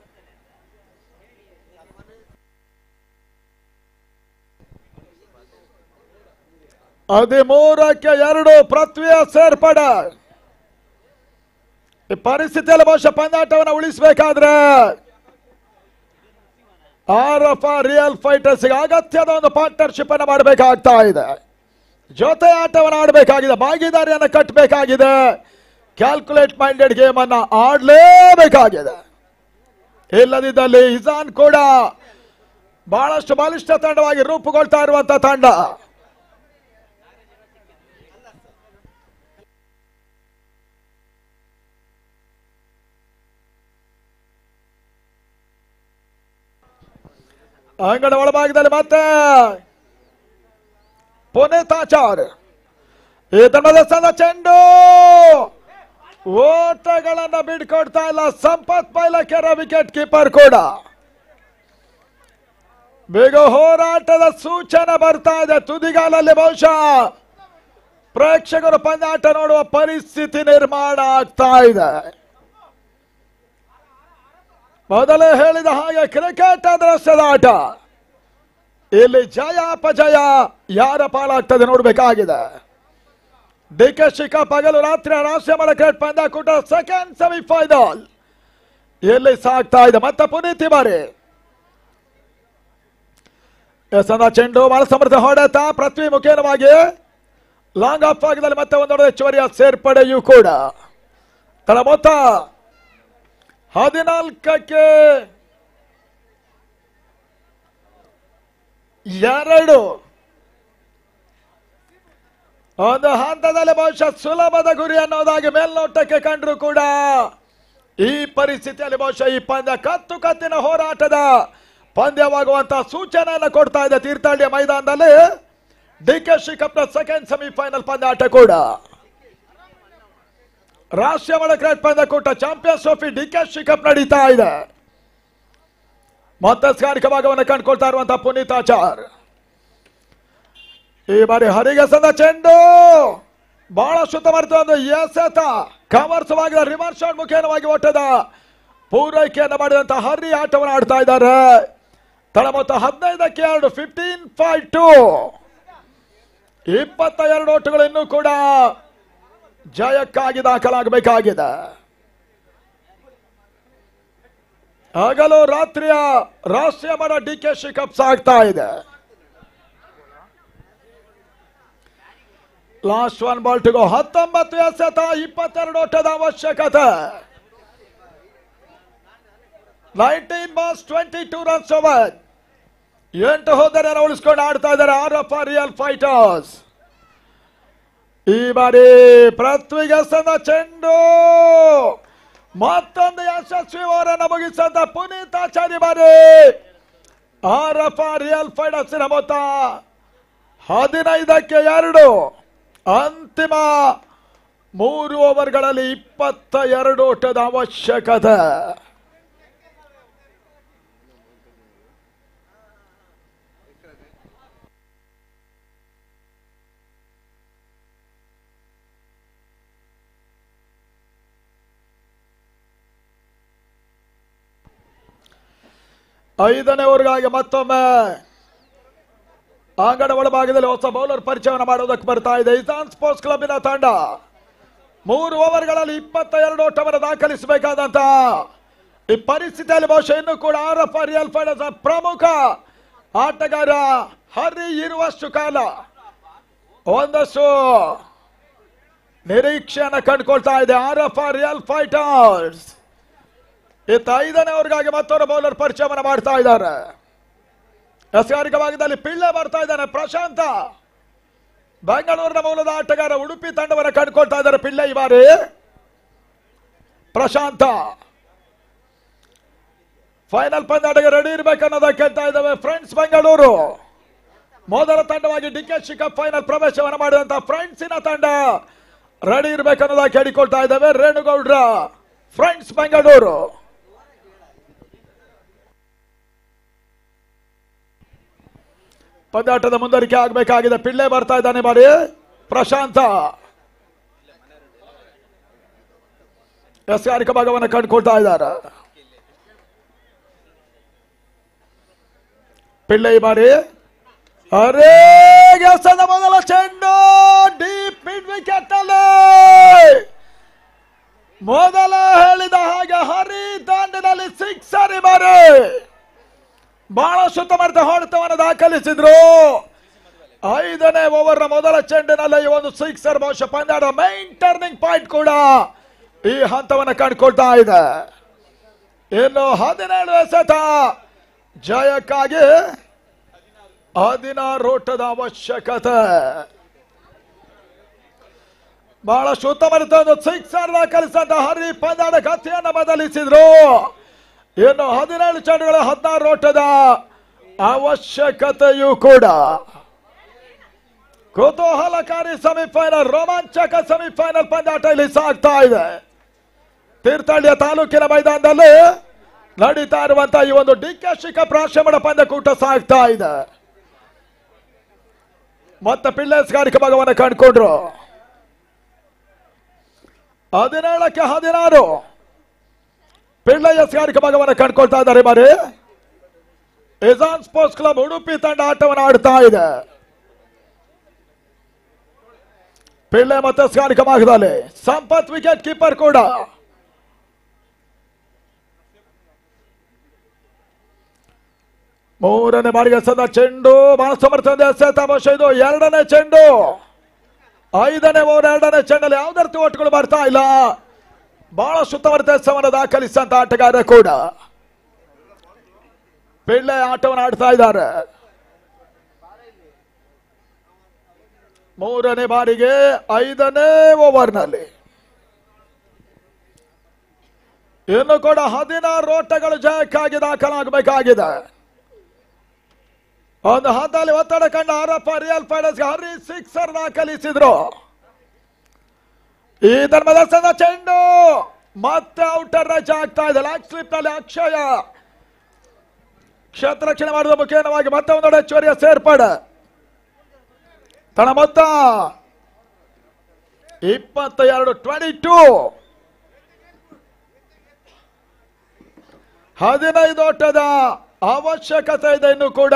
ಹದಿಮೂರಕ್ಕೆ ಎರಡು ಪೃಥ್ವಿಯ ಸೇರ್ಪಡೆ ಈ ಪರಿಸ್ಥಿತಿಯಲ್ಲಿ ಬಹುಶಃ ಪಂದ್ಯಾಟವನ್ನು ಉಳಿಸಬೇಕಾದ್ರೆ ಆರ್ ಎಫ್ ರಿಯಲ್ ಫೈಟರ್ಸ್ ಅಗತ್ಯದ ಒಂದು ಪಾರ್ಟ್ನರ್ಶಿಪ್ ಅನ್ನು ಮಾಡಬೇಕಾಗ್ತಾ ಇದೆ ಜೊತೆ ಆಟವನ್ನು ಆಡಬೇಕಾಗಿದೆ ಭಾಗಿದಾರಿಯನ್ನು ಕಟ್ಟಬೇಕಾಗಿದೆ ಕ್ಯಾಲ್ಕುಲೇಟ್ ಮೈಂಡೆಡ್ ಗೇಮ್ ಅನ್ನ ಆಡಲೇಬೇಕಾಗಿದೆ ಇಲ್ಲದಿದ್ದಲ್ಲಿ ಇಜಾನ್ ಕೂಡ ಬಹಳಷ್ಟು ಬಲಿಷ್ಠ ತಂಡವಾಗಿ ರೂಪುಗೊಳ್ತಾ ಇರುವಂತ ತಂಡ ಅಂಗಡ ಒಳಭಾಗದಲ್ಲಿ ಮತ್ತೆ ಪುನೀತಾಚಾರ್ ಈ ತಂಡದ ಸದ ಚೆಂಡು ಓಟಗಳನ್ನ ಬಿಡ್ಕೊಡ್ತಾ ಇಲ್ಲ ಸಂಪತ್ ಪೈಲಕೆರ ವಿಕೆಟ್ ಕೀಪರ್ ಕೂಡ ಬೇಗ ಹೋರಾಟದ ಸೂಚನೆ ಬರ್ತಾ ಇದೆ ತುದಿಗಾಲಲ್ಲಿ ಬಹುಶಃ ಪ್ರೇಕ್ಷಕರು ಪಂದ್ಯಾಟ ನೋಡುವ ಪರಿಸ್ಥಿತಿ ನಿರ್ಮಾಣ ಆಗ್ತಾ ಇದೆ ಮೊದಲೇ ಹೇಳಿದ ಹಾಗೆ ಕ್ರಿಕೆಟ್ ಅದೃಷ್ಟದ ಆಟ ಇಲ್ಲಿ ಜಯ ಅಪಜಯ ಯಾರ ಪಾಲಾಗ್ತದೆ ನೋಡಬೇಕಾಗಿದೆ ಡಿ ಕೆ ಶಿಖಾ ಪಗಲು ರಾತ್ರಿ ರಾಷ್ಟ್ರೀಯ ಮಳ ಕ್ರಿಕೆಟ್ ಪಂದ್ಯಾಕೂಟ ಸೆಕೆಂಡ್ ಸೆಮಿಫೈನಲ್ ಇಲ್ಲಿ ಸಾಗ್ತಾ ಇದೆ ಮತ್ತೆ ಪುನೀತಿ ಬಾರಿ ಎಸಂದ ಚೆಂಡು ಬಹಳ ಸಮೃದ್ಧ ಹೊಡೆತ ಪೃಥ್ವಿ ಮುಖೇನವಾಗಿ ಲಾಂಗ್ ಆಫ್ ಆಗದಲ್ಲಿ ಮತ್ತೆ ಒಂದೊಡೆ ಹೆಚ್ಚುವರಿಯ ಸೇರ್ಪಡೆಯೂ ಕೂಡ ತಳ ಮೊತ್ತ ಹದಿನಾಲ್ಕಕ್ಕೆ ಎರಡು ಒಂದು ಹಂತದಲ್ಲಿ ಬಹುಶಃ ಸುಲಭದ ಗುರಿ ಅನ್ನೋದಾಗಿ ಮೇಲ್ನೋಟಕ್ಕೆ ಕಂಡ್ರು ಕೂಡ ಈ ಪರಿಸ್ಥಿತಿಯಲ್ಲಿ ಬಹುಶಃ ಈ ಪಂದ್ಯ ಕತ್ತು ಕತ್ತಿನ ಹೋರಾಟದ ಪಂದ್ಯವಾಗುವಂತಹ ಸೂಚನೆಯನ್ನು ಕೊಡ್ತಾ ಇದೆ ತೀರ್ಥಹಳ್ಳಿಯ ಮೈದಾನದಲ್ಲಿ ಡಿ ಕೆ ಶ್ರೀ ಕಪ್ನ ಸೆಕೆಂಡ್ ಸೆಮಿಫೈನಲ್ ಪಂದ್ಯಾಟ ಕೂಡ ರಾಷ್ಟ್ರೀಯ ಒಳ ಕ್ರಿಕೆಟ್ ಪಂದ್ಯಕೂಟ champions trophy D K Shri cup ನಡೀತಾ ಇದೆ ಮತ್ತೆ ಸ್ಕಾರಿಕ ಭಾಗವನ್ನು ಕಂಡುಕೊಳ್ತಾ ಇರುವಂತಹ ಪುನೀತಾಚಾರ್ ಈ ಬಾರಿ ಹರಿಗಸದ ಚೆಂಡು ಬಹಳ ಶುದ್ಧಮರ್ತ ಒಂದು ಎಸೆತ ಕಮರ್ಸವಾಗಿದ ರಿವರ್ಸ್ ಶಾಟ್ ಮುಖೇನವಾಗಿ ಒಟ್ಟದ ಪೂರೈಕೆಯನ್ನು ಮಾಡಿದಂತ ಹರಿ ಆಟವನ್ನು ಆಡ್ತಾ ಇದ್ದಾರೆ ತಳ ಮೊತ್ತ ಹದಿನೈದಕ್ಕೆ ಎರಡು ಫಿಫ್ಟೀನ್ ಫೈವ್ ಟು ಇಪ್ಪತ್ತ ಎರಡು ಓಟುಗಳು ಇನ್ನೂ ಕೂಡ ಜಯಕ್ಕಾಗಿ ದಾಖಲಾಗಬೇಕಾಗಿದೆ ಹಗಲು ರಾತ್ರಿಯ ರಾಷ್ಟ್ರೀಯ ಮರ ಡಿ ಕೆ ಶಿ ಕಪ್ ಸಾಗ್ತಾ ಇದೆ last one ball to go ಹತ್ತೊಂಬತ್ತು ಎಸೆತ ಇಪ್ಪತ್ತೆರಡು ಓಟದ ಅವಶ್ಯಕತೆ nineteen balls twenty two runs over ಎಂಟು ಹೋದರೆ ಉಳಿಸ್ಕೊಂಡು ಆಡ್ತಾ ಇದ್ದಾರೆ ಆರ್ ಎಫ್ ರಿಯಲ್ ಫೈಟರ್ಸ್ ಈ ಬಾರಿ ಪೃಥ್ವಿಗೆ ಸದ ಚೆಂಡು ಮತ್ತೊಂದು ಯಶಸ್ವಿ ಓವರನ್ನು ಮುಗಿಸಂತ ಪುನೀತಾಚಾರ್ಯ ಬಾರಿ ಆರ್ ಎಫ್ ರಿಯಲ್ ಫೈಟರ್ಸಿನ ಮೊತ್ತ ಹದಿನೈದಕ್ಕೆ ಎರಡು ಅಂತಿಮ ಮೂರು ಓವರ್ಗಳಲ್ಲಿ ಇಪ್ಪತ್ತ ಎರಡು ಓಟದ ಅವಶ್ಯಕತೆ ಐದನೇ ಓವರ್ಗಾಗಿ ಮತ್ತೊಮ್ಮೆ ಅಂಗಡ ಒಳಭಾಗದಲ್ಲಿ ಹೊಸ ಬೌಲರ್ ಪರಿಚಯವನ್ನು ಮಾಡುವುದಕ್ಕೆ ಬರ್ತಾ ಇದೆ ಇಸಾನ್ ಸ್ಪೋರ್ಟ್ಸ್ ಕ್ಲಬ್ಬಿನ ತಂಡ ಮೂರು ಓವರ್ಗಳಲ್ಲಿ ಇಪ್ಪತ್ತ ಎರಡು ಓಟವನ್ನು ದಾಖಲಿಸಬೇಕಾದಂತ ಈ ಪರಿಸ್ಥಿತಿಯಲ್ಲಿ ಬಹುಶಃ ಇನ್ನೂ ಕೂಡ ಆರ್ ಎಫ್ ರಿಯಲ್ ಫೈನಲ್ಸ್ ಪ್ರಮುಖ ಆಟಗಾರ ಹರಿ ಇರುವಷ್ಟು ಕಾಲ ಒಂದಷ್ಟು ನಿರೀಕ್ಷೆಯನ್ನು ಕಂಡುಕೊಳ್ತಾ ಇದೆ ಆರ್ ಎಫ್ ರಿಯಲ್ ಫೈಟರ್ಸ್ ಇತ್ತ ಐದನೇ ಅವರಿಗಾಗಿ ಮತ್ತೊಂದು ಬೌಲರ್ ಪರಿಚಯವನ್ನು ಮಾಡ್ತಾ ಇದ್ದಾರೆ ಎಸ್ಗಾರಿಕ ಭಾಗದಲ್ಲಿ ಪಿಳ್ಳೆ ಬರ್ತಾ ಇದ್ದಾನೆ ಪ್ರಶಾಂತ ಬೆಂಗಳೂರಿನ ಮೂಲದ ಆಟಗಾರ ಉಡುಪಿ ತಂಡವನ್ನು ಕಂಡುಕೊಳ್ತಾ ಇದ್ದಾರೆ ಪಿಳ್ಳೆ ಈ ಬಾರಿ ಪ್ರಶಾಂತ ಫೈನಲ್ ಪಂದ್ಯಾಟಕ್ಕೆ ರೆಡಿ ಇರ್ಬೇಕನ್ನೋದ ಕೇಳ್ತಾ ಇದ್ದಾವೆ ಫ್ರೆಂಡ್ಸ್ ಬೆಂಗಳೂರು ಮೊದಲ ತಂಡವಾಗಿ ಡಿ ಕೆ ಶಿಕಪ್ ಫೈನಲ್ ಪ್ರವೇಶವನ್ನು ಮಾಡಿದಂತ ಫ್ರೆಂಡ್ಸಿನ ತಂಡ ರೆಡಿ ಇರ್ಬೇಕನ್ನೋದ ಕೇಳಿಕೊಳ್ತಾ ಇದ್ದಾವೆ ರೇಣುಗೌಡ್ರ ಫ್ರೆಂಡ್ಸ್ ಬೆಂಗಳೂರು ಪಂದ್ಯಾಟದ ಮುಂದುವರಿಕೆ ಆಗಬೇಕಾಗಿದೆ ಪಿಳ್ಳೆ ಬರ್ತಾ ಇದ್ದಾನೆ ಬಾರಿ ಪ್ರಶಾಂತ ಎಸ್ಗಾರಿಕ ಭಾಗವನ್ನು ಕಂಡುಕೊಳ್ತಾ ಇದ್ದಾರೆ ಪಿಳ್ಳೆ ಈ ಬಾರಿ ಅರೇ ಗೆಸದ ಮೊದಲ ಚೆಂಡು ಡೀಪ್ ಮಿಡ್ ವಿಕೆಟ್ ಅಲ್ಲಿ ಮೊದಲ ಹೇಳಿದ ಹಾಗೆ ಹರಿ ದಾಂಡಿನಲ್ಲಿ ಸಿಕ್ಸರ್ ಈ ಬಾರಿ ಬಹಳ ಸುತ್ತಮರ್ಥ ಹೊಡೆತವನ್ನು ದಾಖಲಿಸಿದ್ರು ಐದನೇ ಓವರ್ ಮೊದಲ ಚೆಂಡಿನಲ್ಲಿ ಈ ಒಂದು ಸಿಕ್ಸರ್ ಬಹುಶಃ ಪಂದ್ಯದ ಮೈನ್ ಟರ್ನಿಂಗ್ ಪಾಯಿಂಟ್ ಕೂಡ ಈ ಹಂತವನ್ನು ಕಂಡುಕೊಳ್ತಾ ಇದೆ ಇನ್ನು ಹದಿನೇಳು ಎಸೆತ ಜಯಕ್ಕಾಗಿ ಹದಿನಾರು ಓಟದ ಅವಶ್ಯಕತೆ ಬಹಳ ಸುತ್ತಮರಿತ ಒಂದು ಸಿಕ್ಸರ್ ದಾಖಲಿಸಿದಂತ ಹರಿ ಪಂದ್ಯದ ಗತಿಯನ್ನು ಬದಲಿಸಿದ್ರು ಇನ್ನು ಹದಿನೇಳು ಚೆಂಡುಗಳ ಹದಿನಾರು ಓಟದ ಅವಶ್ಯಕತೆಯೂ ಕೂಡ ಕುತೂಹಲಕಾರಿ ಸೆಮಿಫೈನಲ್ ರೋಮಾಂಚಕ ಸೆಮಿಫೈನಲ್ ಪಂದ್ಯಾಟ ಇಲ್ಲಿ ಸಾಗ್ತಾ ಇದೆ ತೀರ್ಥಹಳ್ಳಿಯ ತಾಲೂಕಿನ ಮೈದಾನದಲ್ಲಿ ನಡೀತಾ ಇರುವಂತಹ ಈ ಒಂದು ಡಿ ಕೆ ಶಿಖ ಪ್ರಾಶ್ರಮಣ ಪಂದ್ಯಕೂಟ ಸಾಗ್ತಾ ಇದೆ ಮತ್ತೆ ಪಿಳ್ಳೆಸ್ಗಾರಿಕೆ ಭಾಗವನ್ನು ಕಂಡುಕೊಂಡ್ರು ಹದಿನೇಳಕ್ಕೆ ಹದಿನಾರು ಪಿಳ್ಳೆಯಸ್ಗಾರಿಕೆ ಭಾಗವನ್ನು ಕಂಡುಕೊಳ್ತಾ ಇದ್ದಾರೆ ಬಾರಿ ಇಜಾನ್ ಸ್ಪೋರ್ಟ್ಸ್ ಕ್ಲಬ್ ಉಡುಪಿ ತಂಡ ಆಟವನ್ನು ಆಡ್ತಾ ಇದೆ ಪಿಳ್ಳೆ ಮತ್ತೆ ಸ್ಗಾರಿಕ ಭಾಗದಲ್ಲಿ ಸಂಪತ್ ವಿಕೆಟ್ ಕೀಪರ್ ಕೂಡ ಮೂರನೇ ಬಾರಿಗೆ ಸದ ಚೆಂಡು ಬಹಳ ಸಮರ್ಥದಿಂದ ಎಸೆತ ಬಹುಶಃ ಇದು ಎರಡನೇ ಚೆಂಡು ಐದನೇ ಓವರ್ ಎರಡನೇ ಚೆಂಡಲ್ಲಿ ಯಾವುದೇ ರೀತಿ ಓಟ್ಗಳು ಬರ್ತಾ ಇಲ್ಲ ಬಹಳ ಸುತ್ತಮರ್ಥ ಎಸವನ್ನು ದಾಖಲಿಸಿದಂತ ಆಟಗಾರ ಕೂಡ ಪಿಳ್ಳೆ ಆಟವನ್ನು ಆಡ್ತಾ ಇದ್ದಾರೆ ಮೂರನೇ ಬಾರಿಗೆ ಐದನೇ ಓವರ್ನಲ್ಲಿ ಇನ್ನು ಕೂಡ ಹದಿನಾರು ಓಟಗಳು ಜಯಕ್ಕಾಗಿ ದಾಖಲಾಗಬೇಕಾಗಿದೆ ಒಂದು ಹಂತದಲ್ಲಿ ಒತ್ತಡ ಕಂಡ ಆರಪ್ಪ ರಿಯಲ್ ಫೈನಲ್ಸ್ ಹರಿ ಸಿಕ್ಸರ್ ದಾಖಲಿಸಿದ್ರು ಈ ಧರ್ಮದರ್ಶನ ಚೆಂಡು ಮತ್ತೆ ಔಟರ್ ರಚ್ ಆಗ್ತಾ ಇದೆ ಲಾಕ್ ಸ್ಲಿಪ್ ನಲ್ಲಿ ಅಕ್ಷಯ ಕ್ಷೇತ್ರ ರಕ್ಷಣೆ ಮಾಡಿದ ಮುಖೇನವಾಗಿ ಮತ್ತೆ ಒಂದೊಡೆ ಹೆಚ್ಚುವರಿಯ ಸೇರ್ಪಡೆ ತನ್ನ ಮೊತ್ತ ಇಪ್ಪತ್ತ ಎರಡು ಟ್ವೆಂಟಿ ಟೂ ಹದಿನೈದು ಓಟದ ಅವಶ್ಯಕತೆ ಇದೆ ಇನ್ನು ಕೂಡ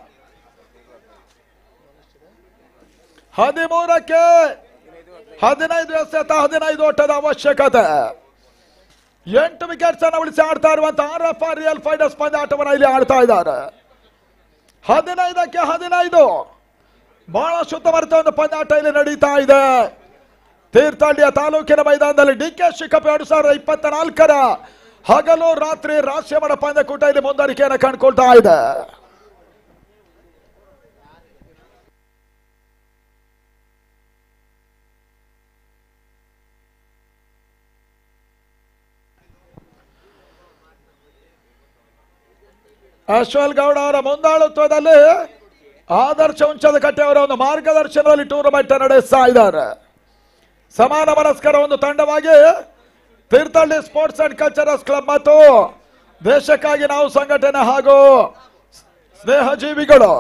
ಹದಿಮೂರಕ್ಕೆ ಹದಿನೈದು ಎಸೆತ ಹದಿನೈದು ಓಟದ ಅವಶ್ಯಕತೆ ಎಂಟು ವಿಕೆಟ್ಸ್ ಅನ್ನು ಉಳಿಸಿ ಆಡ್ತಾ ಇರುವಂತ R F R real fighters ಪಂದ್ಯಾಟವನ್ನು ಇಲ್ಲಿ ಆಡ್ತಾ ಇದ್ದಾರೆ ಹದಿನೈದಕ್ಕೆ ಹದಿನೈದು ಬಹಳ ಸುತ್ತಮರಿತ ಒಂದು ಪಂದ್ಯಾಟ ಇಲ್ಲಿ ನಡೀತಾ ಇದೆ ತೀರ್ಥಹಳ್ಳಿಯ ತಾಲೂಕಿನ ಮೈದಾನದಲ್ಲಿ ಡಿ ಕೆ ಶಿಖಪ್ ಎರಡು ಸಾವಿರದ ಇಪ್ಪತ್ತ ನಾಲ್ಕರ ಹಗಲು ರಾತ್ರಿ ರಾಷ್ಟ್ರೀಯ ಪಂದ್ಯಕೂಟ ಇಲ್ಲಿ ಮುಂದುವರಿಕೆಯನ್ನು ಕಂಡುಕೊಳ್ತಾ ಇದೆ ಅಶ್ವಲ್ ಗೌಡ ಅವರ ಮುಂದಾಳುತ್ವದಲ್ಲಿ ಆದರ್ಶ ಉಂಚದ ಕಟ್ಟೆ ಅವರ ಒಂದು ಮಾರ್ಗದರ್ಶನದಲ್ಲಿ ಟೂರ್ನಮೆಂಟ್ ನಡೆಸ್ತಾ ಇದ್ದಾರೆ ಸಮಾನ ಮನಸ್ಕರ ಒಂದು ತಂಡವಾಗಿ Thirthahalli sports and culturals club ಮತ್ತು ದೇಶಕ್ಕಾಗಿ ನಾವು ಸಂಘಟನೆ ಹಾಗೂ ಸ್ನೇಹ ಜೀವಿಗಳು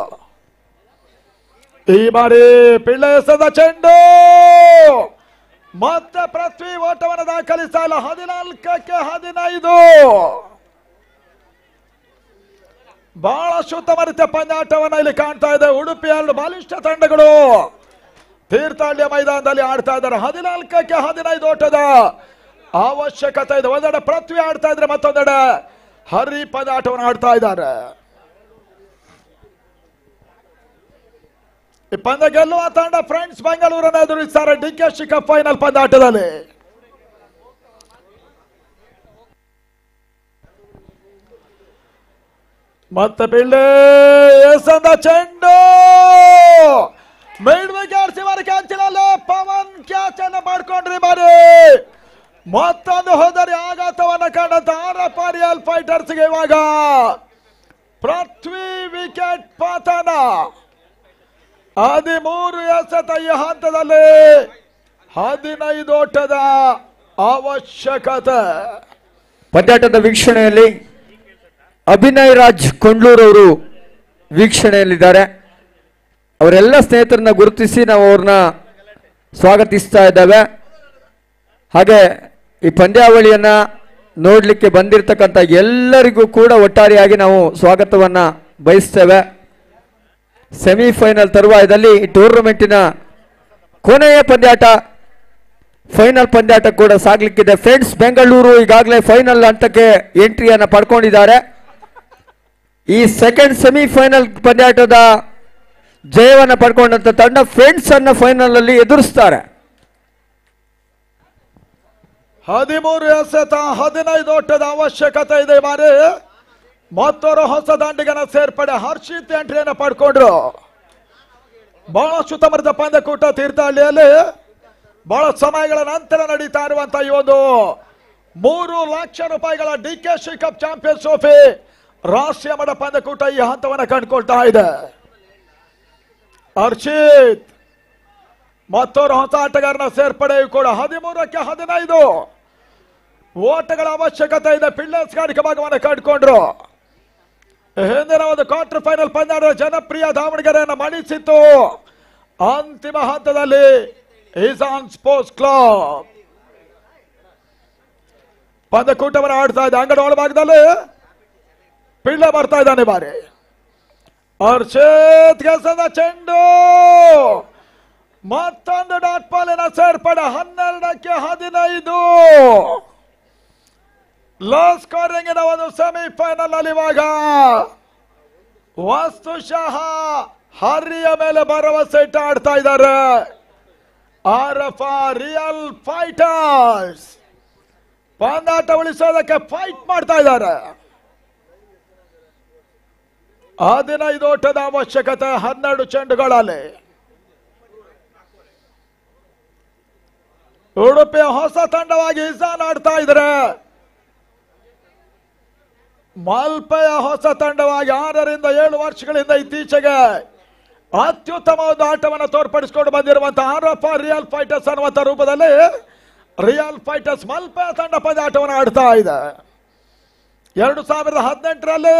ಈ ಬಾರಿ ಪಿಳ್ಳೆ ಎಸೆದ ಚೆಂಡು ಮತ್ತೆ ಪೃಥ್ವಿ ಓಟವನ್ನು ದಾಖಲಿಸ್ತಾ ಇಲ್ಲ ಹದಿನಾಲ್ಕಕ್ಕೆ ಹದಿನೈದು ಬಹಳಷ್ಟು ಉತ್ತಮ ರೀತಿಯ ಪಂದ್ಯಾಟವನ್ನ ಇಲ್ಲಿ ಕಾಣ್ತಾ ಇದೆ ಉಡುಪಿ ಎರಡು ಬಲಿಷ್ಠ ತಂಡಗಳು ತೀರ್ಥಹಳ್ಳಿಯ ಮೈದಾನದಲ್ಲಿ ಆಡ್ತಾ ಇದ್ದಾರೆ ಹದಿನಾಲ್ಕಕ್ಕೆ ಹದಿನೈದು ಓಟದ ಅವಶ್ಯಕತೆ ಇದೆ ಒಂದೆಡೆ ಪೃಥ್ವಿ ಆಡ್ತಾ ಇದ್ರೆ ಮತ್ತೊಂದೆಡೆ ಹರಿ ಪಂದ್ಯಾಟವನ್ನು ಆಡ್ತಾ ಇದ್ದಾರೆ ಈ ಪಂದ್ಯ ಗೆಲ್ಲುವ ತಂಡ ಫ್ರೆಂಡ್ಸ್ ಬೆಂಗಳೂರನ್ನು ಎದುರಿಸ್ತಾರೆ ಡಿ ಕೆ ಶಿಖ ಫೈನಲ್ ಪಂದ್ಯಾಟದಲ್ಲಿ ಮತ್ತೆ ಬಿಲ್ಲೆ ಎಸಂದ ಚೆಂಡು ಮೇಡ್ವಿಗೆ ಆರ್ಸಿವಾರ ಕ್ಯಾಚಿನಲ್ಲಿ ಪವನ್ ಕ್ಯಾಚ್ ಅನ್ನು ಮಾಡ್ಕೊಂಡ್ರಿ ಬಾರಿ ಮತ್ತೊಂದು ಹೋದರೆ ಆಘಾತವನ್ನ ಕಂಡಂತ ಆರ್ ಪಾರಿಯಲ್ ಫೈಟರ್ಸ್ಗೆ ಇವಾಗ ಪೃಥ್ವಿ ವಿಕೆಟ್ ಪತನ ಹದಿಮೂರು ಎಸೆತ ಈ ಹಂತದಲ್ಲಿ ಹದಿನೈದು ಓಟದ ಅವಶ್ಯಕತೆ ಪಂದ್ಯಾಟದ ವೀಕ್ಷಣೆಯಲ್ಲಿ ಅಭಿನಯ್ ರಾಜ್ ಕೊಂಡ್ಲೂರವರು ವೀಕ್ಷಣೆಯಲ್ಲಿದ್ದಾರೆ ಅವರೆಲ್ಲ ಸ್ನೇಹಿತರನ್ನ ಗುರುತಿಸಿ ನಾವು ಅವ್ರನ್ನ ಸ್ವಾಗತಿಸ್ತಾ ಇದ್ದೇವೆ ಹಾಗೆ ಈ ಪಂದ್ಯಾವಳಿಯನ್ನ ನೋಡಲಿಕ್ಕೆ ಬಂದಿರತಕ್ಕಂಥ ಎಲ್ಲರಿಗೂ ಕೂಡ ಒಟ್ಟಾರೆಯಾಗಿ ನಾವು ಸ್ವಾಗತವನ್ನ ಬಯಸ್ತೇವೆ ಸೆಮಿಫೈನಲ್ ತರುವಾಯದಲ್ಲಿ ಈ ಟೂರ್ನಮೆಂಟಿನ ಕೊನೆಯ ಪಂದ್ಯಾಟ ಫೈನಲ್ ಪಂದ್ಯಾಟ ಕೂಡ ಸಾಗ್ಲಿಕ್ಕಿದೆ ಫ್ರೆಂಡ್ಸ್ ಬೆಂಗಳೂರು ಈಗಾಗಲೇ ಫೈನಲ್ ಹಂತಕ್ಕೆ ಎಂಟ್ರಿಯನ್ನ ಪಡ್ಕೊಂಡಿದ್ದಾರೆ ಈ ಸೆಕೆಂಡ್ ಸೆಮಿಫೈನಲ್ ಪಂದ್ಯಾಟದ ಜಯವನ್ನ ಪಡ್ಕೊಂಡಂತ ತಂಡ ಫ್ರೆಂಡ್ಸ್ ಅನ್ನ ಫೈನಲ್ ಅಲ್ಲಿ ಎದುರಿಸ್ತಾರೆ ಹದಿಮೂರು ಎಸೆತ ಹದಿನೈದು ಓಟದ ಅವಶ್ಯಕತೆ ಇದೆ ಈ ಬಾರಿ ಮತ್ತೊರು ಹೊಸ ದಾಂಡಿಗನ ಸೇರ್ಪಡೆ ಹರ್ಷಿತ್ ಎಂಟ್ರಿಯನ್ನು ಪಡ್ಕೊಂಡ್ರು ಬಹಳಷ್ಟು ಉತ್ತಮದ ಪಂದ್ಯಕೂಟ ತೀರ್ಥಹಳ್ಳಿಯಲ್ಲಿ ಬಹಳ ಸಮಯಗಳ ನಂತರ ನಡೀತಾ ಇರುವಂತ ಈ ಒಂದು ಮೂರು ಲಕ್ಷ ರೂಪಾಯಿಗಳ D K C cup champions trophy ರಾಷ್ಟ್ರೀಯ ಮಟ್ಟ ಪಂದ್ಯಕೂಟ ಈ ಹಂತವನ್ನು ಕಂಡುಕೊಳ್ತಾ ಇದೆ ಹರ್ಷಿತ್ ಮತ್ತೊರು ಹೊಸ ಆಟಗಾರನ ಸೇರ್ಪಡೆಯು ಕೂಡ ಹದಿಮೂರಕ್ಕೆ ಹದಿನೈದು ಓಟಗಳ ಅವಶ್ಯಕತೆ ಇದೆ ಪಿಲ್ಲರ್ಸ್ ಗಾಡಿಕೆ ಭಾಗವನ್ನು ಕಂಡುಕೊಂಡ್ರು ಹಿಂದಿನ ಒಂದು ಕ್ವಾರ್ಟರ್ ಫೈನಲ್ ಪಂದ್ಯ ಜನಪ್ರಿಯ ದಾವಣಗೆರೆಯನ್ನು ಮಣಿಸಿತ್ತು ಅಂತಿಮ ಹಂತದಲ್ಲಿ ಇಸಾನ್ ಸ್ಪೋರ್ಟ್ಸ್ ಕ್ಲಬ್ ಪಂದ್ಯಕೂಟವನ್ನು ಆಡ್ತಾ ಇದೆ ಅಂಗಡಿ ಒಳಭಾಗದಲ್ಲಿ ಪಿಳ್ಳ ಬರ್ತಾ ಇದ್ದಾನೆ ಈ ಬಾರಿ ಹರ್ಷಿತ್ ಗೆಸದ ಚೆಂಡು ಮತ್ತೊಂದು ಡಾಟ್ ಬಾಲಿನ ಸೇರ್ಪಡೆ ಹನ್ನೆರಡಕ್ಕೆ ಹದಿನೈದು ಲೋ ಸ್ಕೋರಿಂಗಿನ ಒಂದು ಸೆಮಿಫೈನಲ್ ಅಲ್ಲಿ ಇವಾಗ ವಸ್ತುಶಃ ಹರಿಯ ಮೇಲೆ ಭರವಸೆ ಇಟ್ಟು ಆಡ್ತಾ ಇದ್ದಾರೆ ಆರ್ ಎಫ್ ರಿಯಲ್ ಫೈಟರ್ಸ್ ಪಂದಾಟ ಉಳಿಸೋದಕ್ಕೆ ಫೈಟ್ ಮಾಡ್ತಾ ಇದ್ದಾರೆ ಹದಿನೈದು ಓಟದ ಅವಶ್ಯಕತೆ ಹನ್ನೆರಡು ಚೆಂಡುಗಳಲ್ಲಿ ಉಡುಪಿಯ ಹೊಸ ತಂಡವಾಗಿ ಇಸಾನ್ ಆಡ್ತಾ ಇದ್ದಾರೆ ಮಲ್ಪೆಯ ಹೊಸ ತಂಡವಾಗಿ ಆರರಿಂದ ಏಳು ವರ್ಷಗಳಿಂದ ಇತ್ತೀಚೆಗೆ ಅತ್ಯುತ್ತಮ ಒಂದು ಆಟವನ್ನು ತೋರ್ಪಡಿಸಿಕೊಂಡು ಬಂದಿರುವಂತಹ ಆರೋಪ ರಿಯಲ್ ಫೈಟರ್ಸ್ ಅನ್ನುವಂಥ ರೂಪದಲ್ಲಿ ರಿಯಲ್ ಫೈಟರ್ಸ್ ಮಲ್ಪೆಯ ತಂಡ ಪಂದ್ಯಾಟವನ್ನು ಆಡ್ತಾ ಇದೆ ಎರಡು ಸಾವಿರದ ಹದಿನೆಂಟರಲ್ಲಿ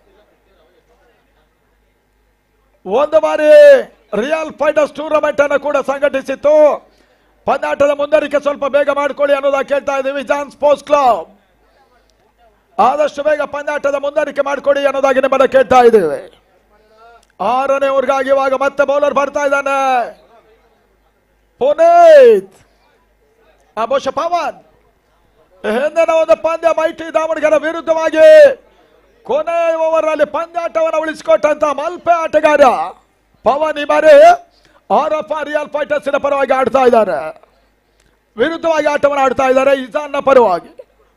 ಒಂದು ಬಾರಿ ರಿಯಲ್ ಫೈಟರ್ಸ್ ಟೂರ್ನಮೆಂಟ್ ಅನ್ನು ಕೂಡ ಸಂಘಟಿಸಿತ್ತು ಪಂದ್ಯಾಟದ ಮುಂದರಿಕೆ ಸ್ವಲ್ಪ ಬೇಗ ಮಾಡಿಕೊಳ್ಳಿ ಅನ್ನೋದಾಗಿ ಕೇಳ್ತಾ ಇದ್ದೀವಿ ಜಾನ್ ಸ್ಪೋರ್ಟ್ಸ್ ಕ್ಲಬ್ ಆದಷ್ಟು ಬೇಗ ಪಂದ್ಯಾಟದ ಮುಂದರಿಕೆ ಮಾಡಿಕೊಡಿ ಅನ್ನೋದಾಗಿ ನಿಮ್ಮನ್ನ ಕೇಳ್ತಾ ಇದ್ದೀವಿ ಆರನೇ ಊರ್ಗಾಗಿ ಇವಾಗ ಮತ್ತೆ ಬೌಲರ್ ಬರ್ತಾ ಇದ್ದಾನೆ ಪುನೀತ್ ಆ ಬಹುಶಃ ಪವನ್ ಹಿಂದಿನ ಒಂದು ಪಂದ್ಯ ಮೈಟಿ ದಾವಣಗೆರೆ ವಿರುದ್ಧವಾಗಿ ಕೊನೆ ಓವರ್ ಅಲ್ಲಿ ಪಂದ್ಯಾಟವನ್ನು ಉಳಿಸಿಕೊಟ್ಟಂತ ಮಲ್ಪೆ ಆಟಗಾರ ಪವನ್ ಈ ಬಾರಿ ಆರೋಪ ರಿಯಲ್ ಫೈಟರ್ಸಿನ ಪರವಾಗಿ ಆಡ್ತಾ ಇದ್ದಾರೆ ವಿರುದ್ಧವಾಗಿ ಆಟವನ್ನು ಆಡ್ತಾ ಇದ್ದಾರೆ ಇಜಾನ್ನ ಪರವಾಗಿ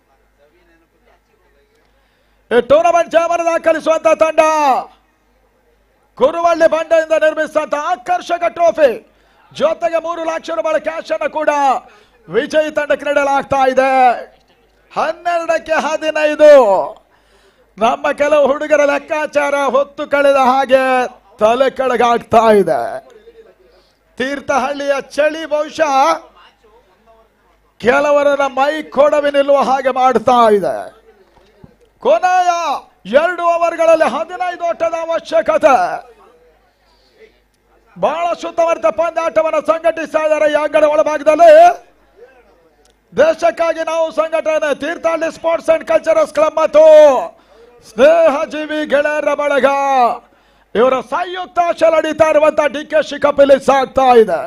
ಈ ಟೂರ್ನಮೆಂಟ್ ಜಯವನ್ನು ದಾಖಲಿಸುವಂತ ತಂಡ ಕುರುವಳ್ಳಿ ಬಂಡೆಯಿಂದ ನಿರ್ಮಿಸಿದಂತ ಆಕರ್ಷಕ ಟ್ರೋಫಿ ಜೊತೆಗೆ ಮೂರು ಲಕ್ಷ ರೂಪಾಯಿ ಕ್ಯಾಶ್ ಅನ್ನು ಕೂಡ ವಿಜಯಿ ತಂಡಕ್ಕೆ ನೀಡಲಾಗ್ತಾ ಇದೆ ಹನ್ನೆರಡಕ್ಕೆ ಹದಿನೈದು ನಮ್ಮ ಕೆಲವು ಹುಡುಗರ ಲೆಕ್ಕಾಚಾರ ಹೊತ್ತು ಕಳೆದ ಹಾಗೆ ತಲೆ ಕೆಳಗಾಗ್ತಾ ಇದೆ ತೀರ್ಥಹಳ್ಳಿಯ ಚಳಿ ಬಹುಶಃ ಕೆಲವರನ್ನ ಮೈ ಕೊಡವಿ ನಿಲ್ಲುವ ಹಾಗೆ ಮಾಡ್ತಾ ಇದೆ ಕೊನೆಯ ಎರಡು ಓವರ್ಗಳಲ್ಲಿ ಹದಿನೈದು ಓಟದ ಅವಶ್ಯಕತೆ ಬಹಳ ಸುತ್ತವರಿತ ಪಂದ್ಯಾಟವನ್ನು ಸಂಘಟಿಸ್ತಾ ಇದ್ದಾರೆ ಈ ಅಂಗಡಿ ಒಳಭಾಗದಲ್ಲಿ ದೇಶಕ್ಕಾಗಿ ನಾವು ಸಂಘಟನೆ Thirthahalli sports and culturals club ಮತ್ತು ಸ್ನೇಹಜೀವಿ ಗೆಳೆಯರ ಬಳಗ ಇವರ ಸಂಯುಕ್ತ ನಡೀತಾ ಇರುವಂತ ಡಿ ಕೆ ಶಿಕಪಿಲಿ ಸಾಗ್ತಾ ಇದೆ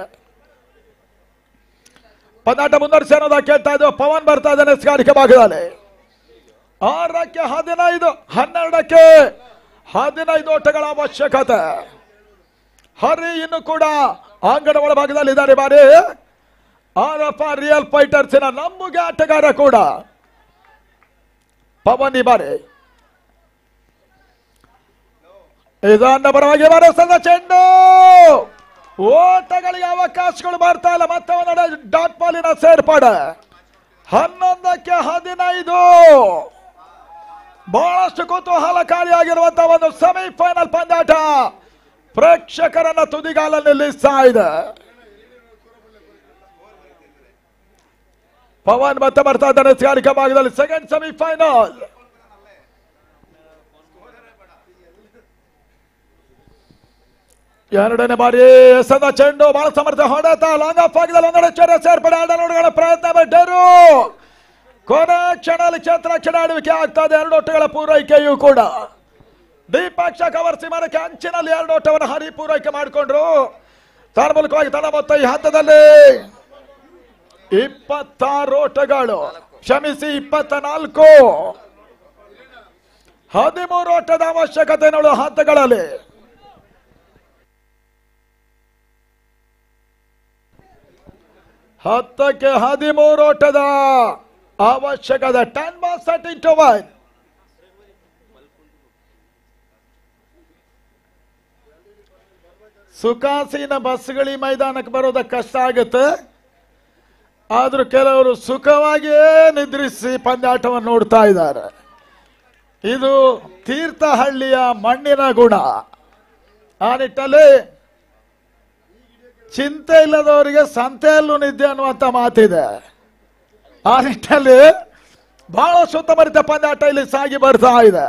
ಪದಾಟ ಮುಂದುವರಿಸಿ ಅನ್ನೋದ ಕೇಳ್ತಾ ಇದ್ದೇವೆ ಪವನ್ ಬರ್ತಾ ಇದ್ದಾನೆ ಸ್ಗಾರಿಕೆ ಭಾಗದಲ್ಲಿ ಆರಕ್ಕೆ ಹದಿನೈದು ಹನ್ನೆರಡಕ್ಕೆ ಹದಿನೈದು ಓಟಗಳ ಅವಶ್ಯಕತೆ ಹರಿ ಇನ್ನು ಕೂಡ ಅಂಗಡ ಒಳಭಾಗದಲ್ಲಿ ಇದ್ದಾರೆ ಬಾರಿ ಆರಪ್ಪ ರಿಯಲ್ ಫೈಟರ್ಸಿನ ನಮ್ಮುಗೆ ಆಟಗಾರ ಕೂಡ ಪವನ್ ಈ ಬಾರಿ ಇದನ್ನ ಪರವಾಗಿ ಬರಸದ ಚೆಂಡು ಓಟಗಳಿಗೆ ಅವಕಾಶಗಳು ಬರ್ತಾ ಇಲ್ಲ ಮತ್ತೆ ಒಂದೆಡೆ ಡಾಟ್ ಬಾಲಿನ ಸೇರ್ಪಡೆ ಹನ್ನೊಂದಕ್ಕೆ ಹದಿನೈದು ಬಹಳಷ್ಟು ಕುತೂಹಲಕಾರಿಯಾಗಿರುವಂತಹ ಒಂದು ಸೆಮಿಫೈನಲ್ ಪಂದ್ಯಾಟ ಪ್ರೇಕ್ಷಕರನ್ನ ತುದಿಗಾಲಲ್ಲಿ ನಿಲ್ಲಿಸ್ತಾ ಇದೆ ಪವನ್ ಮತ್ತೆ ಬರ್ತಾ ಇದ್ದಾನೆ ಸ್ಗಾರಿಕಾ ಭಾಗದಲ್ಲಿ ಸೆಕೆಂಡ್ ಸೆಮಿಫೈನಲ್ ಎರಡನೇ ಬಾರಿ ಎಸೆದ ಚೆಂಡು ಬಹಳ ಸಮರ್ಥ ಹೊಡೆತ ಲಾಂಗ್ ಆಫ್ ಆಗಿದಲ್ಲಿ ಒಂದೆಡೆ ಚೊರೆ ಸೇರ್ಪಡೆ ಆಡ ನೋಡುಗಳ ಪ್ರಯತ್ನ ಬಿಟ್ಟರು ಕೊನೆ ಕ್ಷಣದಲ್ಲಿ ಕ್ಷೇತ್ರ ಕ್ಷಣಾಡುವಿಕೆ ಆಗ್ತಾ ಇದೆ ಎರಡು ಓಟಗಳ ಪೂರೈಕೆಯೂ ಕೂಡ ದೀಪಾಕ್ಷ ಕವರ್ಸಿ ಮರಕ್ಕೆ ಅಂಚಿನಲ್ಲಿ ಎರಡು ಓಟವನ್ನು ಹರಿ ಪೂರೈಕೆ ಮಾಡಿಕೊಂಡ್ರು ತನ್ನ ಮೂಲಕವಾಗಿ ತನ್ನ ಮೊತ್ತ ಈ ಹಂತದಲ್ಲಿ ಇಪ್ಪತ್ತಾರು ಓಟಗಳು ಕ್ಷಮಿಸಿ ಇಪ್ಪತ್ತ ನಾಲ್ಕು ಹದಿಮೂರು ಓಟದ ಅವಶ್ಯಕತೆ ನೋಡುವ ಹಂತಗಳಲ್ಲಿ ಹತ್ತಕ್ಕೆ ಹದಿಮೂರು ಓಟದ ಅವಶ್ಯಕತೆ ten ball set into one ಸುಖಾಸೀನ ಬಸ್ಗಳು ಈ ಮೈದಾನಕ್ಕೆ ಬರೋದಕ್ಕೆ ಕಷ್ಟ ಆಗುತ್ತೆ ಆದ್ರೂ ಕೆಲವರು ಸುಖವಾಗಿಯೇ ನಿದ್ರಿಸಿ ಪಂದ್ಯಾಟವನ್ನು ನೋಡ್ತಾ ಇದ್ದಾರೆ ಇದು ತೀರ್ಥಹಳ್ಳಿಯ ಮಣ್ಣಿನ ಗುಣ ಆ ನಿಟ್ಟಲ್ಲಿ ಚಿಂತೆ ಇಲ್ಲದವರಿಗೆ ಸಂತೆಯಲ್ಲೂ ನಿದ್ದೆ ಅನ್ನುವಂತ ಮಾತಿದೆ ಆ ನಿಟ್ಟಲ್ಲಿ ಬಹಳ ಸುತ್ತಮರಿತ ಪಂದ್ಯಾಟ ಇಲ್ಲಿ ಸಾಗಿ ಬರ್ತಾ ಇದೆ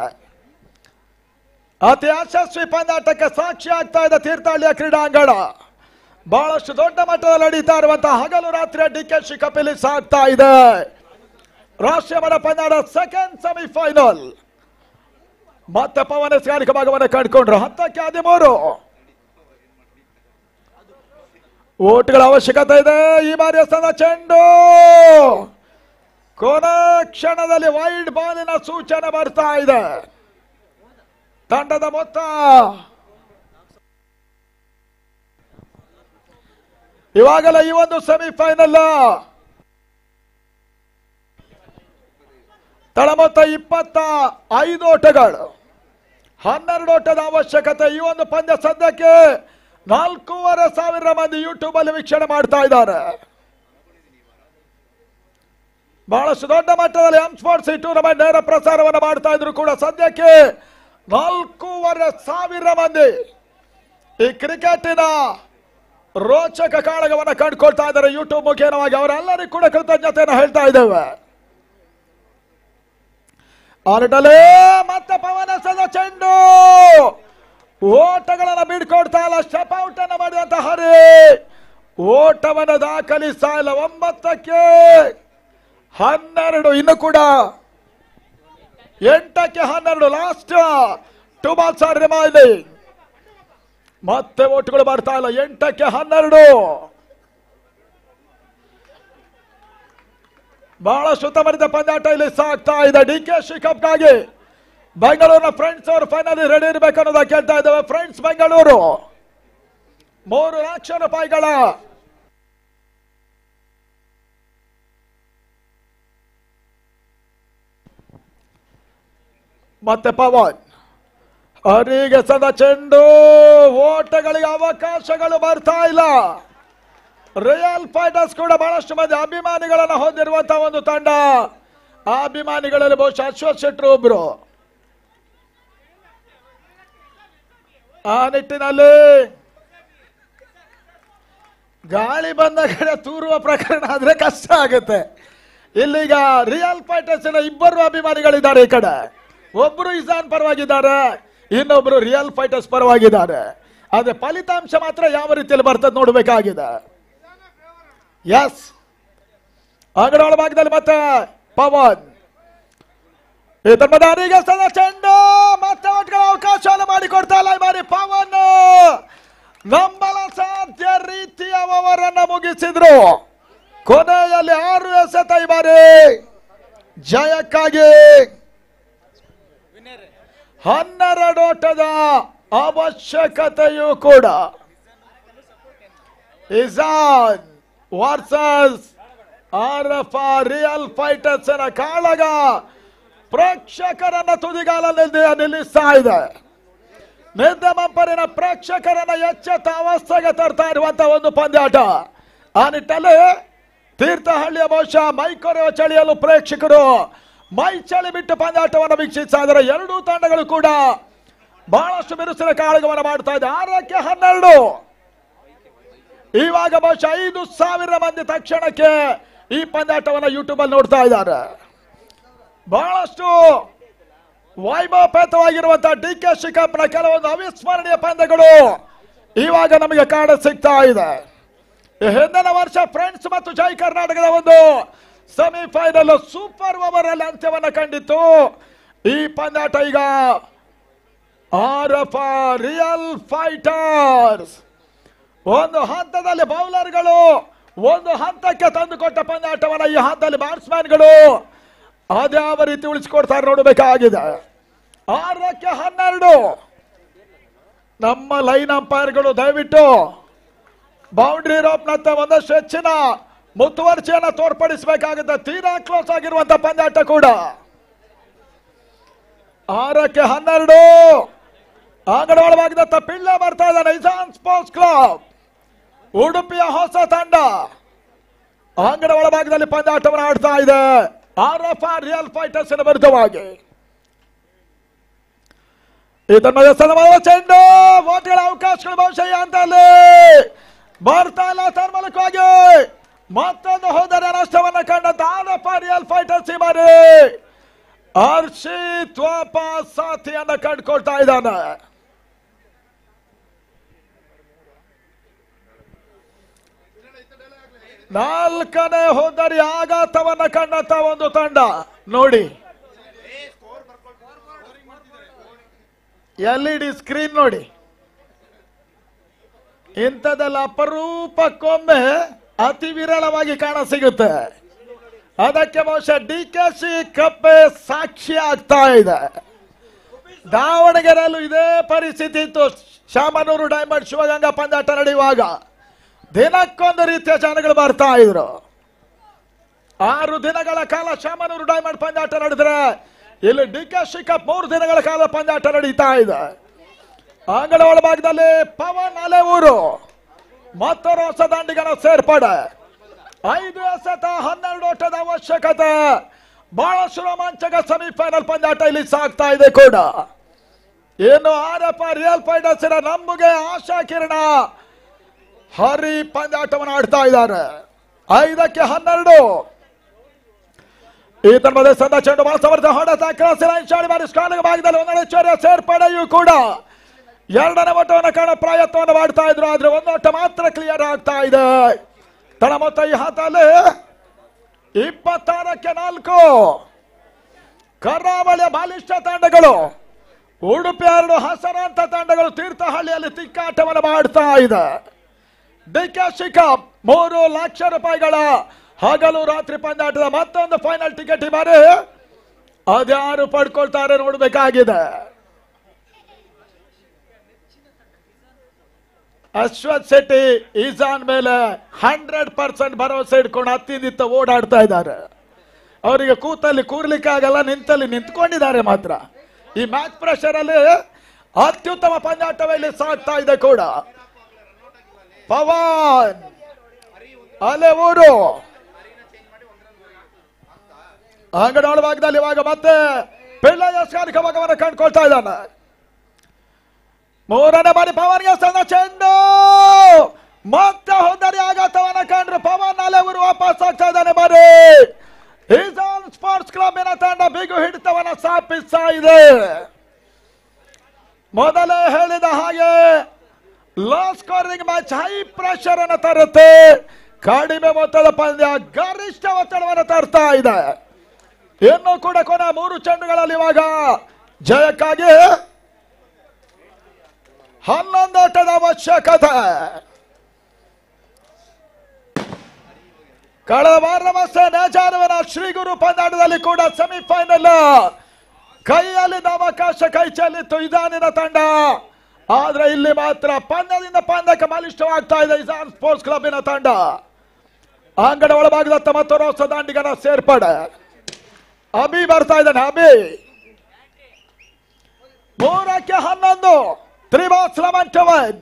ಅತಿ ಯಶಸ್ವಿ ಪಂದ್ಯಾಟಕ್ಕೆ ಸಾಕ್ಷಿ ಆಗ್ತಾ ಇದೆ ತೀರ್ಥಹಳ್ಳಿಯ ಕ್ರೀಡಾಂಗಣ ಬಹಳಷ್ಟು ದೊಡ್ಡ ಮಟ್ಟದಲ್ಲಿ ನಡೀತಾ ಇರುವಂತಹ ಹಗಲು ರಾತ್ರಿ ಡಿ ಕೆ ಶಿಕಪಿಲಿ ಸಾಗ್ತಾ ಇದೆ ರಾಷ್ಟ್ರೀಯ ಮಟ್ಟ ಪಂದ್ಯಾಟ ಸೆಕೆಂಡ್ ಸೆಮಿಫೈನಲ್ ಮತ್ತೆ ಪವನ ಸ್ಕಾರಿಕ ಭಾಗವನ್ನು ಕಂಡುಕೊಂಡ್ರು ಹತ್ತಕ್ಕೆ ಹದಿಮೂರು ಓಟ್ಗಳ ಅವಶ್ಯಕತೆ ಇದೆ ಈ ಬಾರಿ ಎಸೆದ ಚೆಂಡು ಕೊನ ಕ್ಷಣದಲ್ಲಿ ವೈಡ್ ಬಾಲಿನ ಸೂಚನೆ ಬರ್ತಾ ಇದೆ ತಂಡದ ಮೊತ್ತ ಇವಾಗಲೇ ಈ ಒಂದು ಸೆಮಿಫೈನಲ್ ತಳ ಮೊತ್ತ ಇಪ್ಪತ್ತ ಐದು ಓಟಗಳು ಹನ್ನೆರಡು ಓಟದ ಅವಶ್ಯಕತೆ ಈ ಒಂದು ಪಂದ್ಯ ಸದ್ಯಕ್ಕೆ ನಾಲ್ಕೂವರೆ ಸಾವಿರ ಮಂದಿ ಯೂಟ್ಯೂಬ್ ಅಲ್ಲಿ ವೀಕ್ಷಣೆ ಮಾಡ್ತಾ ಇದ್ದಾರೆ ಬಹಳಷ್ಟು ದೊಡ್ಡ ಮಟ್ಟದಲ್ಲಿ ಎಂ ಸ್ಪೋರ್ಟ್ಸ್ ಈ ಟೂರ್ನಮೆಂಟ್ ನೇರ ಪ್ರಸಾರವನ್ನು ಮಾಡ್ತಾ ಇದ್ರು ಕೂಡ ಸದ್ಯಕ್ಕೆ ನಾಲ್ಕೂವರೆ ಸಾವಿರ ಮಂದಿ ಈ ಕ್ರಿಕೆಟಿನ ರೋಚಕ ಕಾಳಗವನ್ನು ಕಂಡುಕೊಳ್ತಾ ಇದ್ದಾರೆ ಯೂಟ್ಯೂಬ್ ಮುಖೇನವಾಗಿ ಅವರೆಲ್ಲರಿಗೂ ಕೂಡ ಕೃತಜ್ಞತೆಯನ್ನು ಹೇಳ್ತಾ ಇದ್ದೇವೆ ಆ ನಿಟ್ಟಲ್ಲಿ ಮತ್ತೆ ಪವನ ಸದ ಚೆಂಡು ಓಟಗಳನ್ನು ಬಿಡ್ಕೊಡ್ತಾ ಇಲ್ಲ ಸ್ಟೆಪ್ ಔಟ್ ಅನ್ನು ಮಾಡಿದಂತ ಹರಿ ಓಟವನ್ನು ದಾಖಲಿಸ್ತಾ ಇಲ್ಲ ಒಂಬತ್ತಕ್ಕೆ ಹನ್ನೆರಡು ಇನ್ನು ಕೂಡ ಎಂಟಕ್ಕೆ ಹನ್ನೆರಡು last two balls are remaining ಮತ್ತೆ ಓಟುಗಳು ಬರ್ತಾ ಇಲ್ಲ ಎಂಟಕ್ಕೆ ಹನ್ನೆರಡು ಬಹಳ ಸುತ್ತಮರಿದ ಪಂದ್ಯಾಟ ಇಲ್ಲಿ ಸಾಗ್ತಾ ಇದೆ ಡಿ ಕೆ ಶಿಕಪ್ಗಾಗಿ ಬೆಂಗಳೂರಿನ ಫ್ರೆಂಡ್ಸ್ ಅವರು ಫೈನಲ್ ರೆಡಿ ಇರಬೇಕು ಅನ್ನೋದ ಕೇಳ್ತಾ ಇದ್ದೇವೆ ಫ್ರೆಂಡ್ಸ್ ಬೆಂಗಳೂರು ಮೂರು ಲಕ್ಷ ರೂಪಾಯಿಗಳ ಮತ್ತೆ ಪವನ್ ಅವರಿಗೆ ಸದ ಚೆಂಡು ಓಟಗಳಿಗೆ ಅವಕಾಶಗಳು ಬರ್ತಾ ಇಲ್ಲ ರಿಯಲ್ ಫೈಟರ್ಸ್ ಕೂಡ ಬಹಳಷ್ಟು ಮಂದಿ ಅಭಿಮಾನಿಗಳನ್ನು ಹೊಂದಿರುವಂತಹ ಒಂದು ತಂಡ ಆ ಅಭಿಮಾನಿಗಳಲ್ಲಿ ಬಹುಶಃ ಅಶ್ವಥ್ ಶೆಟ್ರು ಒಬ್ರು ಆ ನಿಟ್ಟಿನಲ್ಲಿ ಗಾಳಿ ಬಂದ ಕಡೆ ತೂರುವ ಪ್ರಕರಣ ಆದ್ರೆ ಕಷ್ಟ ಆಗುತ್ತೆ ಇಲ್ಲೀಗ ರಿಯಲ್ ಫೈಟರ್ಸ್ ಇಬ್ಬರು ಅಭಿಮಾನಿಗಳಿದ್ದಾರೆ ಈ ಕಡೆ ಒಬ್ರು ಇಸಾನ್ ಪರವಾಗಿದ್ದಾರೆ ಇನ್ನೊಬ್ರು ರಿಯಲ್ ಫೈಟರ್ಸ್ ಪರವಾಗಿದ್ದಾರೆ ಆದ್ರೆ ಫಲಿತಾಂಶ ಮಾತ್ರ ಯಾವ ರೀತಿಯಲ್ಲಿ ಬರ್ತದೆ ನೋಡಬೇಕಾಗಿದೆ ಎಸ್ ಅಂಗಡವಾಳ ಭಾಗದಲ್ಲಿ ಮತ್ತೆ ಪವನ್ ಇದರ ಮದಾರಿಗೆ ಸದ ಚೆಂಡು ಮತ್ತೆ ಒಟ್ಟಿಗೆ ಅವಕಾಶವನ್ನು ಮಾಡಿಕೊಡ್ತಾ ಇಲ್ಲ ಈ ಬಾರಿ ಪವನ್ ನಂಬಲ ಸಾಧ್ಯ ರೀತಿಯ ಅವರನ್ನ ಮುಗಿಸಿದ್ರು ಕೊನೆಯಲ್ಲಿ ಆರು ಎಸೆತ ಈ ಬಾರಿ ಜಯಕ್ಕಾಗಿ ಹನ್ನೆರಡು ಓಟದ ಅವಶ್ಯಕತೆಯೂ ಕೂಡ ಇಸಾನ್ versus R F real fighters ಕಾಳಗ ಪ್ರೇಕ್ಷಕರನ್ನ ತುದಿಗಾಲಲ್ಲಿ ನಿಲ್ಲಿಸ್ತಾ ಇದೆ ನಿದ್ದೆ ಮಂಪರಿನ ಪ್ರೇಕ್ಷಕರನ್ನ ಎಚ್ಚೆತ್ತ ಅವಸ್ಥೆಗೆ ತರ್ತಾ ಇರುವಂತ ಒಂದು ಪಂದ್ಯಾಟ ಆ ನಿಟ್ಟಲ್ಲಿ ತೀರ್ಥಹಳ್ಳಿಯ ಬಹುಶಃ ಮೈಕೊರೆಯುವ ಚಳಿಯಲು ಪ್ರೇಕ್ಷಕರು ಮೈ ಚಳಿ ಬಿಟ್ಟು ಪಂದ್ಯಾಟವನ್ನು ವೀಕ್ಷಿಸ್ತಾ ಇದ್ದಾರೆ ಎರಡೂ ತಂಡಗಳು ಕೂಡ ಬಹಳಷ್ಟು ಬಿರುಸಿನ ಕಾಳಗವನ್ನು ಮಾಡ್ತಾ ಇದೆ ಆರಕ್ಕೆ ಹನ್ನೆರಡು ಇವಾಗ ಬಹುಶಃ ಐದು ಸಾವಿರ ಮಂದಿ ತಕ್ಷಣಕ್ಕೆ ಈ ಪಂದ್ಯಾಟವನ್ನು ಯೂಟ್ಯೂಬ್ ಅಲ್ಲಿ ನೋಡ್ತಾ ಇದ್ದಾರೆ ಬಹಳಷ್ಟು ವೈಭವಪೇತವಾಗಿರುವಂತಹ ಡಿ ಕೆ ಶಿಕಾಪ್ನ ಕೆಲವೊಂದು ಅವಿಸ್ಮರಣೀಯ ಪಂದ್ಯಗಳು ಇವಾಗ ನಮಗೆ ಕಾಣ ಸಿಗ್ತಾ ಇದೆ ಈ ಹಿಂದಿನ ವರ್ಷ ಫ್ರೆಂಡ್ಸ್ ಮತ್ತು ಜೈ ಕರ್ನಾಟಕದ ಒಂದು ಸೆಮಿಫೈನಲ್ ಸೂಪರ್ ಓವರ್ ಅಲ್ಲಿ ಅಂತ್ಯವನ್ನ ಕಂಡಿತ್ತು ಈ ಪಂದ್ಯಾಟ ಈಗ ಆರ್ ಎಫ್ ರಿಯಲ್ ಫೈಟರ್ಸ್ ಒಂದು ಹಂತದಲ್ಲಿ ಬೌಲರ್ಗಳು ಒಂದು ಹಂತಕ್ಕೆ ತಂದುಕೊಟ್ಟ ಪಂದ್ಯಾಟವನ್ನ ಈ ಹಂತದಲ್ಲಿ ಬ್ಯಾಟ್ಸ್ಮನ್ಗಳು ಅದ್ಯಾವ ರೀತಿ ಉಳಿಸಿಕೊಡ್ತಾರೆ ನೋಡಬೇಕಾಗಿದೆ ಆರಕ್ಕೆ ಹನ್ನೆರಡು ನಮ್ಮ ಲೈನ್ ಅಂಪೈರ್ಗಳು ದಯವಿಟ್ಟು ಬೌಂಡ್ರಿ ರೋಪ್ನತ್ತ ಒಂದಷ್ಟು ಹೆಚ್ಚಿನ ಮುತುವರ್ಜಿಯನ್ನ ತೋರ್ಪಡಿಸಬೇಕಾಗುತ್ತೆ ತೀರಾ ಕ್ಲೋಸ್ ಆಗಿರುವಂತ ಪಂದ್ಯಾಟ ಕೂಡ ಆರಕ್ಕೆ ಹನ್ನೆರಡು ಅಂಗಡಿ ಒಳಗಾಗಿದ್ದ ಪಿಳ್ಳ ಬರ್ತಾ ಇದ್ದಾನೆ ಇಸಾನ್ ಸ್ಪೋರ್ಟ್ಸ್ ಕ್ಲಬ್ ಉಡುಪಿಯ ಹೊಸ ತಂಡ ಅಂಗಡಿ ಒಳಭಾಗದಲ್ಲಿ ಪಂದ್ಯಾಟವನ್ನು ಆಡ್ತಾ ಇದೆ R F R real fighters ವಿರುದ್ಧವಾಗಿ ಇದನ್ನ ಸ್ಥಳವಾದ ಚೆಂಡು ಓಟ್ಗಳ ಅವಕಾಶಗಳು ಬಹುಶಃ ಈ ಹಂತದಲ್ಲಿ ಬರ್ತಾ ಇಲ್ಲ ತನ್ಮೂಲಕವಾಗಿ ಮತ್ತೊಂದು ಹೋದರೆ ನಷ್ಟವನ್ನ ಕಂಡಂತ R F R real fighters ಈ ಬಾರಿ ಹರ್ಷಿತ್ ವಾಪಸ್ ಸಾಥಿಯನ್ನ ಕಂಡುಕೊಳ್ತಾ ಇದ್ದಾನೆ ನಾಲ್ಕನೇ ಹೋದರಿ ಆಘಾತವನ್ನ ಕಂಡಂತ ಒಂದು ತಂಡ ನೋಡಿ ಎಲ್ ಇ ಡಿ ಸ್ಕ್ರೀನ್ ನೋಡಿ ಇಂಥದ್ದೆಲ್ಲ ಅಪರೂಪಕ್ಕೊಮ್ಮೆ ಅತಿ ವಿರಳವಾಗಿ ಕಾಣ ಸಿಗುತ್ತೆ ಅದಕ್ಕೆ ಬಹುಶಃ ಡಿ ಕೆ ಸಿ ಕಪ್ಪೆ ಸಾಕ್ಷಿ ಆಗ್ತಾ ಇದೆ ದಾವಣಗೆರೆಯಲ್ಲೂ ಇದೇ ಪರಿಸ್ಥಿತಿ ಇತ್ತು ಶಾಮನೂರು ಡೈಮಂಡ್ ಶಿವಗಂಗಾ ಪಂದ್ಯಾಟ ನಡೆಯುವಾಗ ದಿನಕ್ಕೊಂದು ರೀತಿಯ ಜನಗಳು ಬರ್ತಾ ಇದ್ರು ಆರು ದಿನಗಳ ಕಾಲ ಶಾಮನೂರು ಡೈಮಂಡ್ ಪಂದ್ಯಾಟ ನಡೆದ್ರೆ ಇಲ್ಲಿ ಡಿ ಕೆ ಶಿಕಪ್ ಮೂರು ದಿನಗಳ ಕಾಲ ಪಂದ್ಯಾಟ ನಡೀತಾ ಇದೆ ಅಂಗಡ ಒಳಭಾಗದಲ್ಲಿ ಪವನ್ ಅಲೆಯೂರು ಮತ್ತೊರು ಹೊಸ ದಾಂಡಿಗನ ಸೇರ್ಪಡೆ ಐದು ಎಸೆತ ಹನ್ನೆರಡು ಓಟದ ಅವಶ್ಯಕತೆ ಬಹಳಷ್ಟು ರೋಮಾಂಚಕ ಸೆಮಿಫೈನಲ್ ಪಂದ್ಯಾಟ ಇಲ್ಲಿ ಸಾಗ್ತಾ ಇದೆ ಕೂಡ ಏನು R F R real fighters ನಮಗೆ ಆಶಾ ಕಿರಣ ಹರಿ ಪಂದ್ಯಾಟವನ್ನು ಆಡ್ತಾ ಇದ್ದಾರೆ ಐದಕ್ಕೆ ಹನ್ನೆರಡು ಈ ತನ್ಮದೆ ಸಂದ ಚೆಂಡು ಮಾಸವರ್ಧ ಹೊಡೆತ ಕ್ರಾಸ್ ಲೈನ್ ಶಾಡಿ ಮಾಡಿ ಸ್ಕಾಲಿಂಗ್ ಭಾಗದಲ್ಲಿ ಒಂದೆರಡು ಚೇರಿಯ ಸೇರ್ಪಡೆಯೂ ಕೂಡ ಎರಡನೇ ಓಟವನ್ನು ಕಾಣ ಪ್ರಯತ್ನವನ್ನು ಮಾಡ್ತಾ ಇದ್ರು ಆದ್ರೆ ಒಂದು ಓಟ ಮಾತ್ರ ಕ್ಲಿಯರ್ ಆಗ್ತಾ ಇದೆ ತಳ ಮೊತ್ತ ಈ ಹತ್ತಲ್ಲಿ ಇಪ್ಪತ್ತಾರಕ್ಕೆ ನಾಲ್ಕು ಕರಾವಳಿಯ ಬಾಲಿಷ್ಠ ತಂಡಗಳು ಉಡುಪಿ ಎರಡು ಹಸರಂತ ತಂಡಗಳು ತೀರ್ಥಹಳ್ಳಿಯಲ್ಲಿ ತಿಕ್ಕಾಟವನ್ನು ಮಾಡ್ತಾ ಇದೆ ಡಿ ಕೆ ಶಿಕಾಪ್ ಮೂರು ಲಕ್ಷ ರೂಪಾಯಿಗಳ ಹಗಲು ರಾತ್ರಿ ಪಂದ್ಯಾಟದ ಮತ್ತೊಂದು ಫೈನಲ್ ಟಿಕೆಟ್ ಈ ಬಾರಿ ಅದ್ಯಾರು ಪಡ್ಕೊಳ್ತಾರೆ ನೋಡಬೇಕಾಗಿದೆ ಅಶ್ವಥ್ ಶೆಟ್ಟಿ ಈಜಾನ್ ಮೇಲೆ ಹಂಡ್ರೆಡ್ ಪರ್ಸೆಂಟ್ ಭರವಸೆ ಇಟ್ಕೊಂಡು ಹತ್ತಿಂದಿತ್ತ ಓಡಾಡ್ತಾ ಇದ್ದಾರೆ ಅವರಿಗೆ ಕೂತಲ್ಲಿ ಕೂರ್ಲಿಕ್ಕೆ ಆಗಲ್ಲ ನಿಂತಲ್ಲಿ ನಿಂತ್ಕೊಂಡಿದ್ದಾರೆ ಮಾತ್ರ ಈ ಮ್ಯಾಚ್ ಪ್ರೆಷರ್ ಅಲ್ಲಿ ಅತ್ಯುತ್ತಮ ಪಂದ್ಯಾಟವೇ ಇಲ್ಲಿ ಸಾಗ್ತಾ ಇದೆ ಕೂಡ ಪವನ್ ಅಲೆ ಊರು ಅಂಗಡಿ ಭಾಗದಲ್ಲಿ ಇವಾಗ ಮತ್ತೆ ಪಿಳ್ಳಯ್ಯ ಕಾರ್ಯಕ್ರಮವನ್ನು ಕಂಡುಕೊಳ್ತಾ ಇದ್ದಾನೆ ಮೂರನೇ ಬಾರಿ ಪವನ್ಗೆ ಸಂದ ಚೆಂಡು ಮತ್ತೆ ಹೊಂದರಿ ಆಘಾತವನ್ನ ಕಂಡ್ರು ಪವನ್ ಅಲೆವರು ವಾಪಸ್ ಆಗ್ತಾ ಇದ್ದಾನೆ ಬಾರಿ ಈಸಾನ್ ಸ್ಪೋರ್ಟ್ಸ್ ಕ್ಲಬ್ಬಿನ ತಂಡ ಬಿಗು ಹಿಡಿತವನ್ನ ಸ್ಥಾಪಿಸ್ತಾ ಇದೆ ಮೊದಲೇ ಹೇಳಿದ ಹಾಗೆ low scoring match high pressure ಅನ್ನು ತರುತ್ತೆ ಕಡಿಮೆ ಮೊತ್ತದ ಪಂದ್ಯ ಗರಿಷ್ಠ ಒತ್ತಡವನ್ನು ತರ್ತಾ ಇದೆ ಇನ್ನು ಕೂಡ ಕೊನೆ ಮೂರು ಚೆಂಡುಗಳಲ್ಲಿ ಇವಾಗ ಜಯಕ್ಕಾಗಿ ಹನ್ನೊಂದು ಆಟದ ಅವಶ್ಯಕತೆ ಕಳೆದ ವಾರವಷ್ಟೇ ನೇಜಾರುವಿನ ಶ್ರೀಗುರು ಪಂದ್ಯಾಟದಲ್ಲಿ ಕೂಡ ಸೆಮಿಫೈನಲ್ ಕೈಯಲ್ಲಿದ್ದ ಅವಕಾಶ ಕೈ ಚೆಲ್ಲಿತ್ತು ಇದಾನಿನ ತಂಡ ಆದ್ರೆ ಇಲ್ಲಿ ಮಾತ್ರ ಪಂದ್ಯದಿಂದ ಪಂದ್ಯಕ್ಕೆ ಬಲಿಷ್ಠವಾಗ್ತಾ ಇದೆ ಇಸಾನ್ ಸ್ಪೋರ್ಟ್ಸ್ ಕ್ಲಬ್ಬಿನ ತಂಡ ಅಂಗಡ ಒಳಭಾಗದತ್ತ ಮತ್ತೊಂದು ಹೊಸ ದಾಂಡಿಗನ ಸೇರ್ಪಡೆ ಅಭಿ ಬರ್ತಾ ಇದ್ದಾನೆ ಅಭಿ ಮೂರಕ್ಕೆ ಹನ್ನೊಂದು ತ್ರಿವಾಸ್ eleven seven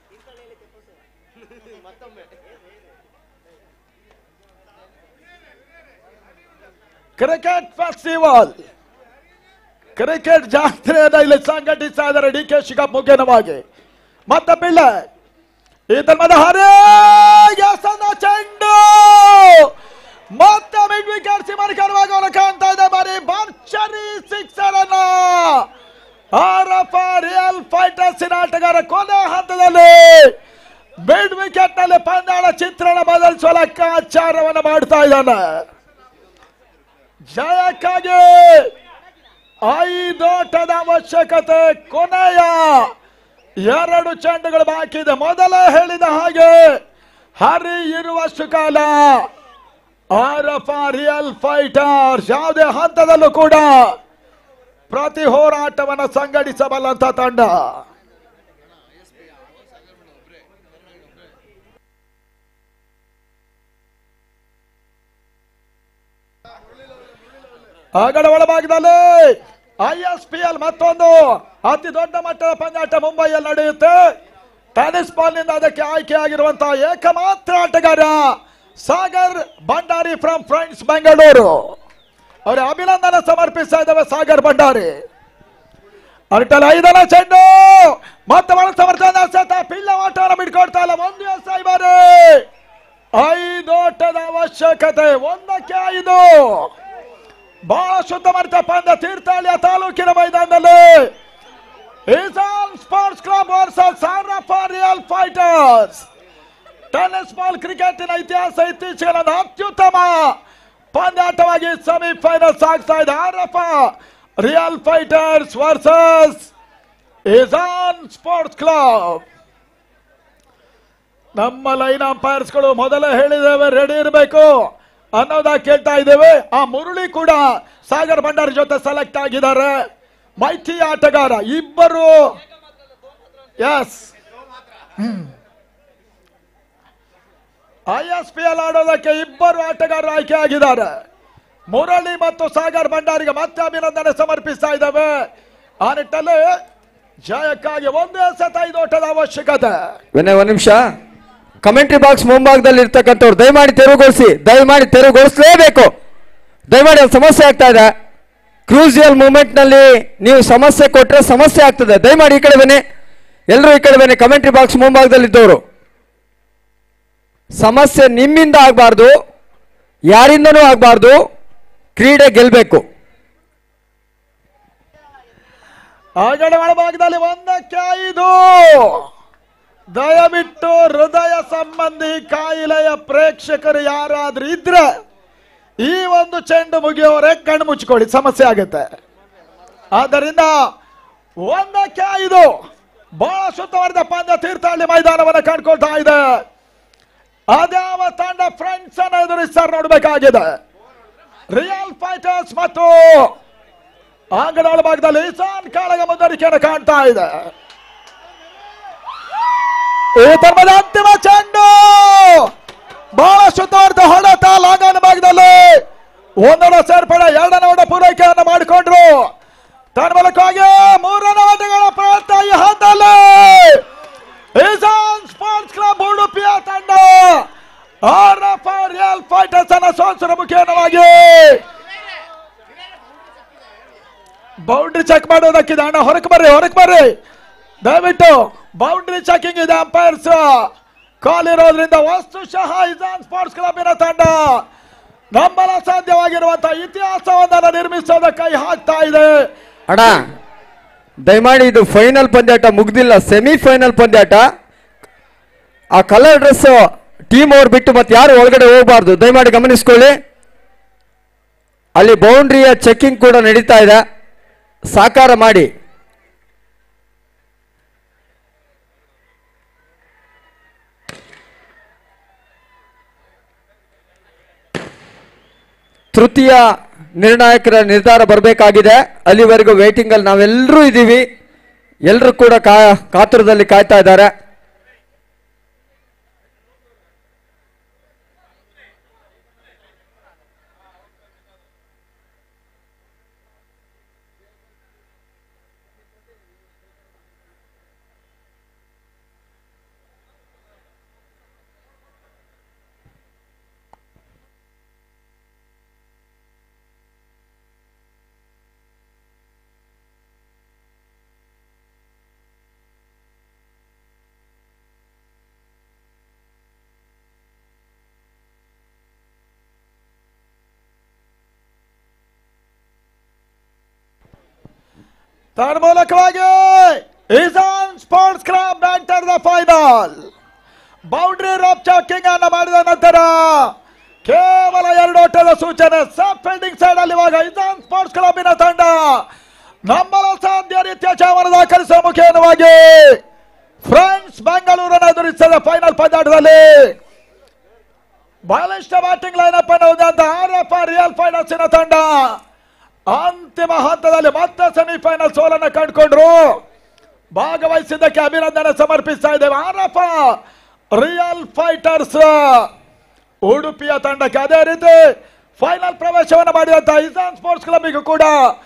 cricket festival cricket ಜಾತ್ರೆಯನ್ನ ಇಲ್ಲಿ ಸಂಘಟಿಸ್ತಾ ಇದ್ದಾರೆ ಡಿ ಕೆ ಶಿಕಪ್ ಮುಖ್ಯವಾಗಿ ಮತ್ತೆ ಪಿಳ್ಳೆ ಈತನ ಮದ ಹರೇ ಎಸೆದ ಚೆಂಡು ಮತ್ತೆ ಮಿಡ್ ವಿಕೆಟ್ ಸಿಮರಿಕರುವಾಗ ಅವನು ಕಾಣ್ತಾ ಇದೆ ಬರೀ ಭರ್ಜರಿ ಸಿಕ್ಸರ್ ಅನ್ನ ಆರಫ ರಿಯಲ್ ಫೈಟರ್ಸಿನ ಆಟಗಾರ ಕೊನೆ ಹಂತದಲ್ಲಿ ಮಿಡ್ ವಿಕೆಟ್ ನಲ್ಲಿ ಪಂದ್ಯಾಳ ಚಿತ್ರಣ ಬದಲಿಸುವ ಲೆಕ್ಕಾಚಾರವನ್ನು ಮಾಡ್ತಾ ಇದ್ದಾನೆ ಜಯಕ್ಕಾಗಿ ಐದೋಟದ ಅವಶ್ಯಕತೆ ಕೊನೆಯ ಎರಡು ಚೆಂಡುಗಳು ಬಾಕಿ ಇದೆ ಮೊದಲೇ ಹೇಳಿದ ಹಾಗೆ ಹರಿ ಇರುವಷ್ಟು ಕಾಲ ಆರಫ ರಿಯಲ್ ಫೈಟರ್ಸ್ ಯಾವುದೇ ಹಂತದಲ್ಲೂ ಕೂಡ ಪ್ರತಿ ಹೋರಾಟವನ್ನು ಸಂಘಟಿಸಬಲ್ಲಂತ ತಂಡ ಆಗಡ ಒಳಭಾಗದಲ್ಲಿ ಐ ಎಸ್ ಪಿ ಎಲ್ ಮತ್ತೊಂದು ಅತಿ ದೊಡ್ಡ ಮಟ್ಟದ ಪಂದ್ಯಾಟ ಮುಂಬೈಯಲ್ಲಿ ನಡೆಯುತ್ತೆ ಟೆನಿಸ್ ಬಾಲ್ ನಿಂದ ಅದಕ್ಕೆ ಆಯ್ಕೆಯಾಗಿರುವಂತಹ ಏಕಮಾತ್ರ ಆಟಗಾರ ಸಾಗರ್ ಭಂಡಾರಿ ಫ್ರಮ್ ಫ್ರೆಂಡ್ಸ್ ಬೆಂಗಳೂರು ಅವರ ಅಭಿನಂದನೆ ಸಮರ್ಪಿಸ್ತಾ ಇದ್ದಾವೆ ಸಾಗರ್ ಭಂಡಾರಿ ಅರ್ಟಲ್ ಐದನ ಚೆಂಡು ಮತ್ತೆ ಒಳ ಸಮರ್ಥನ ಸತ ಪಿಳ್ಳ ಆಟವನ್ನು ಬಿಟ್ಕೊಡ್ತಾ ಇಲ್ಲ ಒಂದು ಎಸ್ ಐಬಾರಿ ಐದೋಟದ ಅವಶ್ಯಕತೆ ಒಂದಕ್ಕೆ ಐದು ಬಹಳ ಶುದ್ಧ ಮಾಡಿದ ಪಂದ್ಯ ತೀರ್ಥಹಳ್ಳಿಯ ತಾಲೂಕಿನ ಮೈದಾನದಲ್ಲಿ ಇಸಾನ್ ಸ್ಪೋರ್ಟ್ಸ್ ಕ್ಲಬ್ ವರ್ಸಸ್ ಸಾರಫ ರಿಯಲ್ ಫೈಟರ್ಸ್ ಟೆನ್ನಿಸ್ ಬಾಲ್ ಕ್ರಿಕೆಟಿನ ಇತಿಹಾಸ ಇತ್ತೀಚೆಗೆ ಒಂದು ಅತ್ಯುತ್ತಮ ಪಂದ್ಯಾಟವಾಗಿ ಸೆಮಿಫೈನಲ್ ಸಾಗ್ತಾ ಇದೆ ಆರಫ ರಿಯಲ್ ಫೈಟರ್ಸ್ ವರ್ಸಸ್ ಇಸಾನ್ ಸ್ಪೋರ್ಟ್ಸ್ ಕ್ಲಬ್ ನಮ್ಮ ಲೈನ್ ಅಂಪೈರ್ಸ್ಗಳು ಮೊದಲೇ ಹೇಳಿದ್ದೇವೆ ರೆಡಿ ಇರಬೇಕು ಅನ್ನೋದಾಗಿ ಕೇಳ್ತಾ ಇದ್ದೇವೆ ಆ ಮುರಳಿ ಕೂಡ ಸಾಗರ್ ಭಂಡಾರಿ ಜೊತೆ ಸೆಲೆಕ್ಟ್ ಆಗಿದ್ದಾರೆ ಮೈಥಿ ಆಟಗಾರ ಇಬ್ಬರು S I S P L ಆಡೋದಕ್ಕೆ ಇಬ್ಬರು ಆಟಗಾರರು ಆಯ್ಕೆ ಆಗಿದ್ದಾರೆ ಮುರಳಿ ಮತ್ತು ಸಾಗರ್ ಭಂಡಾರಿಗೆ ಮತ್ತೆ ಅಭಿನಂದನೆ ಸಮರ್ಪಿಸ್ತಾ ಇದ್ದಾವೆ ಆ ನಿಟ್ಟಲ್ಲಿ ಜಯಕ್ಕಾಗಿ ಒಂದೇ ಸತ ಐದು ಓಟದ ಅವಶ್ಯಕತೆ ವಿನಯ್ ಒಂದ್ ನಿಮಿಷ ಕಮೆಂಟ್ರಿ ಬಾಕ್ಸ್ ಮುಂಭಾಗದಲ್ಲಿ ಇರ್ತಕ್ಕಂಥವ್ರು ದಯಮಾಡಿ ತೆರವುಗೊಳಿಸಿ ದಯಮಾಡಿ ತೆರವುಗೊಳಿಸಲೇಬೇಕು ದಯಮಾಡಿ ಅಲ್ಲಿ ಸಮಸ್ಯೆ ಆಗ್ತಾ ಇದೆ ಕ್ರೂಸಿಯಲ್ ಮೂಮೆಂಟ್ ನಲ್ಲಿ ನೀವು ಸಮಸ್ಯೆ ಕೊಟ್ರೆ ಸಮಸ್ಯೆ ಆಗ್ತದೆ ದಯಮಾಡಿ ಈ ಕಡೆ ಬನ್ನಿ ಎಲ್ಲರೂ ಈ ಕಡೆ ಬನ್ನಿ ಕಮೆಂಟ್ರಿ ಬಾಕ್ಸ್ ಮುಂಭಾಗದಲ್ಲಿ ಇದ್ದವರು ಸಮಸ್ಯೆ ನಿಮ್ಮಿಂದ ಆಗಬಾರ್ದು ಯಾರಿಂದನೂ ಆಗಬಾರ್ದು ಕ್ರೀಡೆ ಗೆಲ್ಲಬೇಕು ಆಗಡೆ ಒಳಭಾಗದಲ್ಲಿ ಒಂದಕ್ಕೆ ಐದು ದಯವಿಟ್ಟು ಹೃದಯ ಸಂಬಂಧಿ ಕಾಯಿಲೆಯ ಪ್ರೇಕ್ಷಕರು ಯಾರಾದ್ರೂ ಇದ್ರೆ ಈ ಒಂದು ಚೆಂಡು ಮುಗಿಯೋವರೆ ಕಣ್ಣು ಮುಚ್ಕೊಳ್ಳಿ ಸಮಸ್ಯೆ ಆಗುತ್ತೆ ಆದ್ದರಿಂದ ಒಂದಕ್ಕೆ ಐದು ಬಹಳ ಶುದ್ಧವಾದ ಪಂದ್ಯ ತೀರ್ಥಹಳ್ಳಿ ಮೈದಾನವನ್ನು ಕಂಡುಕೊಳ್ತಾ ಇದೆ ಅದ್ಯಾವ ತಂಡ ಫ್ರೆಂಡ್ಸ್ ಅನ್ನ ಎದುರಿಸ್ತಾರೆ ನೋಡಬೇಕಾಗಿದೆ ರಿಯಲ್ ಫೈಟರ್ಸ್ ಮತ್ತು ಅಂಗಡ ಭಾಗದಲ್ಲಿ ಇಸಾನ್ ಕಾಳಗ ಮುಂದುವರಿಕೆಯನ್ನು ಕಾಣ್ತಾ ಇದೆ ಈ ತರ್ಮದ ಅಂತಿಮ ಚೆಂಡು ಬಹಳ ಶುದ್ಧವಾದ ಹೊಡೆತ ಲಾಂಗನ ಭಾಗದಲ್ಲಿ ಒಂದರ ಸೇರ್ಪಡೆ ಎರಡನೇ ಹೊಡೆ ಪೂರೈಕೆಯನ್ನು ಮಾಡಿಕೊಂಡ್ರು ತನ್ಮೂಲಕವಾಗಿ ಮೂರನೇ ಹೊಡೆಗಳ ಪ್ರಯತ್ನ ಈ ಹಂತದಲ್ಲಿ ಇಸಾನ್ ಸ್ಪೋರ್ಟ್ಸ್ ಕ್ಲಬ್ ಉಡುಪಿಯ ತಂಡ ಆರ್ ಎಫ್ ರಿಯಲ್ ಫೈಟರ್ಸ್ ಅನ್ನ ಸೋಲಿಸಿದ ಮುಖೇನವಾಗಿ ಬೌಂಡ್ರಿ ಚೆಕ್ ಮಾಡೋದಕ್ಕಿದೆ ಅಣ್ಣ ಹೊರಗೆ ಬರ್ರಿ ಹೊರಗೆ ಬರ್ರಿ ದಯವಿಟ್ಟು ಬೌಂಡ್ರಿ ಚೆಕಿಂಗ್ ಇದೆ ಅಂಪೈರ್ಸ್ ಕಾಲ್ ಇರೋದ್ರಿಂದ ವಸ್ತುಶಃ ಇಸಾನ್ ಸ್ಪೋರ್ಟ್ಸ್ ಕ್ಲಬ್ಬಿನ ತಂಡ ನಂಬಲ ಸಾಧ್ಯವಾಗಿರುವಂತಹ ಇತಿಹಾಸವನ್ನ ನಿರ್ಮಿಸೋದ ಕೈ ಹಾಕ್ತಾ ಇದೆ ಅಣ್ಣ ದಯಮಾಡಿ ಇದು ಫೈನಲ್ ಪಂದ್ಯಾಟ ಮುಗ್ದಿಲ್ಲ ಸೆಮಿ ಫೈನಲ್ ಪಂದ್ಯಾಟ ಆ ಕಲರ್ ಡ್ರೆಸ್ ಟೀಮ್ ಅವ್ರು ಬಿಟ್ಟು ಮತ್ತೆ ಯಾರು ಒಳಗಡೆ ಹೋಗಬಾರ್ದು ದಯಮಾಡಿ ಗಮನಿಸ್ಕೊಳ್ಳಿ ಅಲ್ಲಿ ಬೌಂಡ್ರಿಯ ಚೆಕಿಂಗ್ ಕೂಡ ನಡೀತಾ ಇದೆ ಸಾಕಾರ ಮಾಡಿ ತೃತೀಯ ನಿರ್ಣಾಯಕರ ನಿರ್ಧಾರ ಬರಬೇಕಾಗಿದೆ ಅಲ್ಲಿವರೆಗೂ ವೇಟಿಂಗ್ ಅಲ್ಲಿ ನಾವೆಲ್ಲರೂ ಇದ್ದೀವಿ ಎಲ್ಲರೂ ಕೂಡ ಕಾ ಕಾತುರದಲ್ಲಿ ಕಾಯ್ತಾ ಇದ್ದಾರೆ ತನ್ಮೂಲಕವಾಗಿ ಇಸಾನ್ sports club enter the final boundary rope chalking ಅನ್ನ ಮಾಡಿದ ನಂತರ ಕೇವಲ ಎರಡು ಓಟದ ಸೂಚನೆ ಸಬ್ ಫೀಲ್ಡಿಂಗ್ ಸೈಡ್ ಅಲ್ಲಿ ಇವಾಗ ಇಸಾನ್ ಸ್ಪೋರ್ಟ್ಸ್ ಕ್ಲಬ್ಬಿನ ತಂಡ ನಂಬಲು ಸಾಧ್ಯ ರೀತಿಯ ಚಾಮರ ದಾಖಲಿಸುವ ಮುಖೇನವಾಗಿ ಫ್ರೆಂಡ್ಸ್ ಬೆಂಗಳೂರನ್ನು ಎದುರಿಸಿದ ಫೈನಲ್ ಪಂದ್ಯಾಟದಲ್ಲಿ ಬಲಿಷ್ಠ ಬ್ಯಾಟಿಂಗ್ ಲೈನ್ ಅಪ್ ಅನ್ನು ಹೊಂದಿದಂತ ಆರ್ಎಫ್ ರಿಯಲ್ ಫೈನಲ್ಸಿನ ತಂಡ ಅಂತಿಮ ಹಂತದಲ್ಲಿ ಮತ್ತೆ ಸೆಮಿಫೈನಲ್ ಸೋಲನ್ನು ಕಂಡುಕೊಂಡ್ರು ಭಾಗವಹಿಸಿದ್ದಕ್ಕೆ ಅಭಿನಂದನೆ ಸಮರ್ಪಿಸ್ತಾ ಇದ್ದೇವೆ ಆರಪ್ಪ ರಿಯಲ್ ಫೈಟರ್ಸ್ ಉಡುಪಿಯ ತಂಡಕ್ಕೆ ಅದೇ ರೀತಿ ಫೈನಲ್ ಪ್ರವೇಶವನ್ನು ಮಾಡಿದಂತ ಇಸಾನ್ ಸ್ಪೋರ್ಟ್ಸ್ ಕ್ಲಬ್ಗೂ ಕೂಡ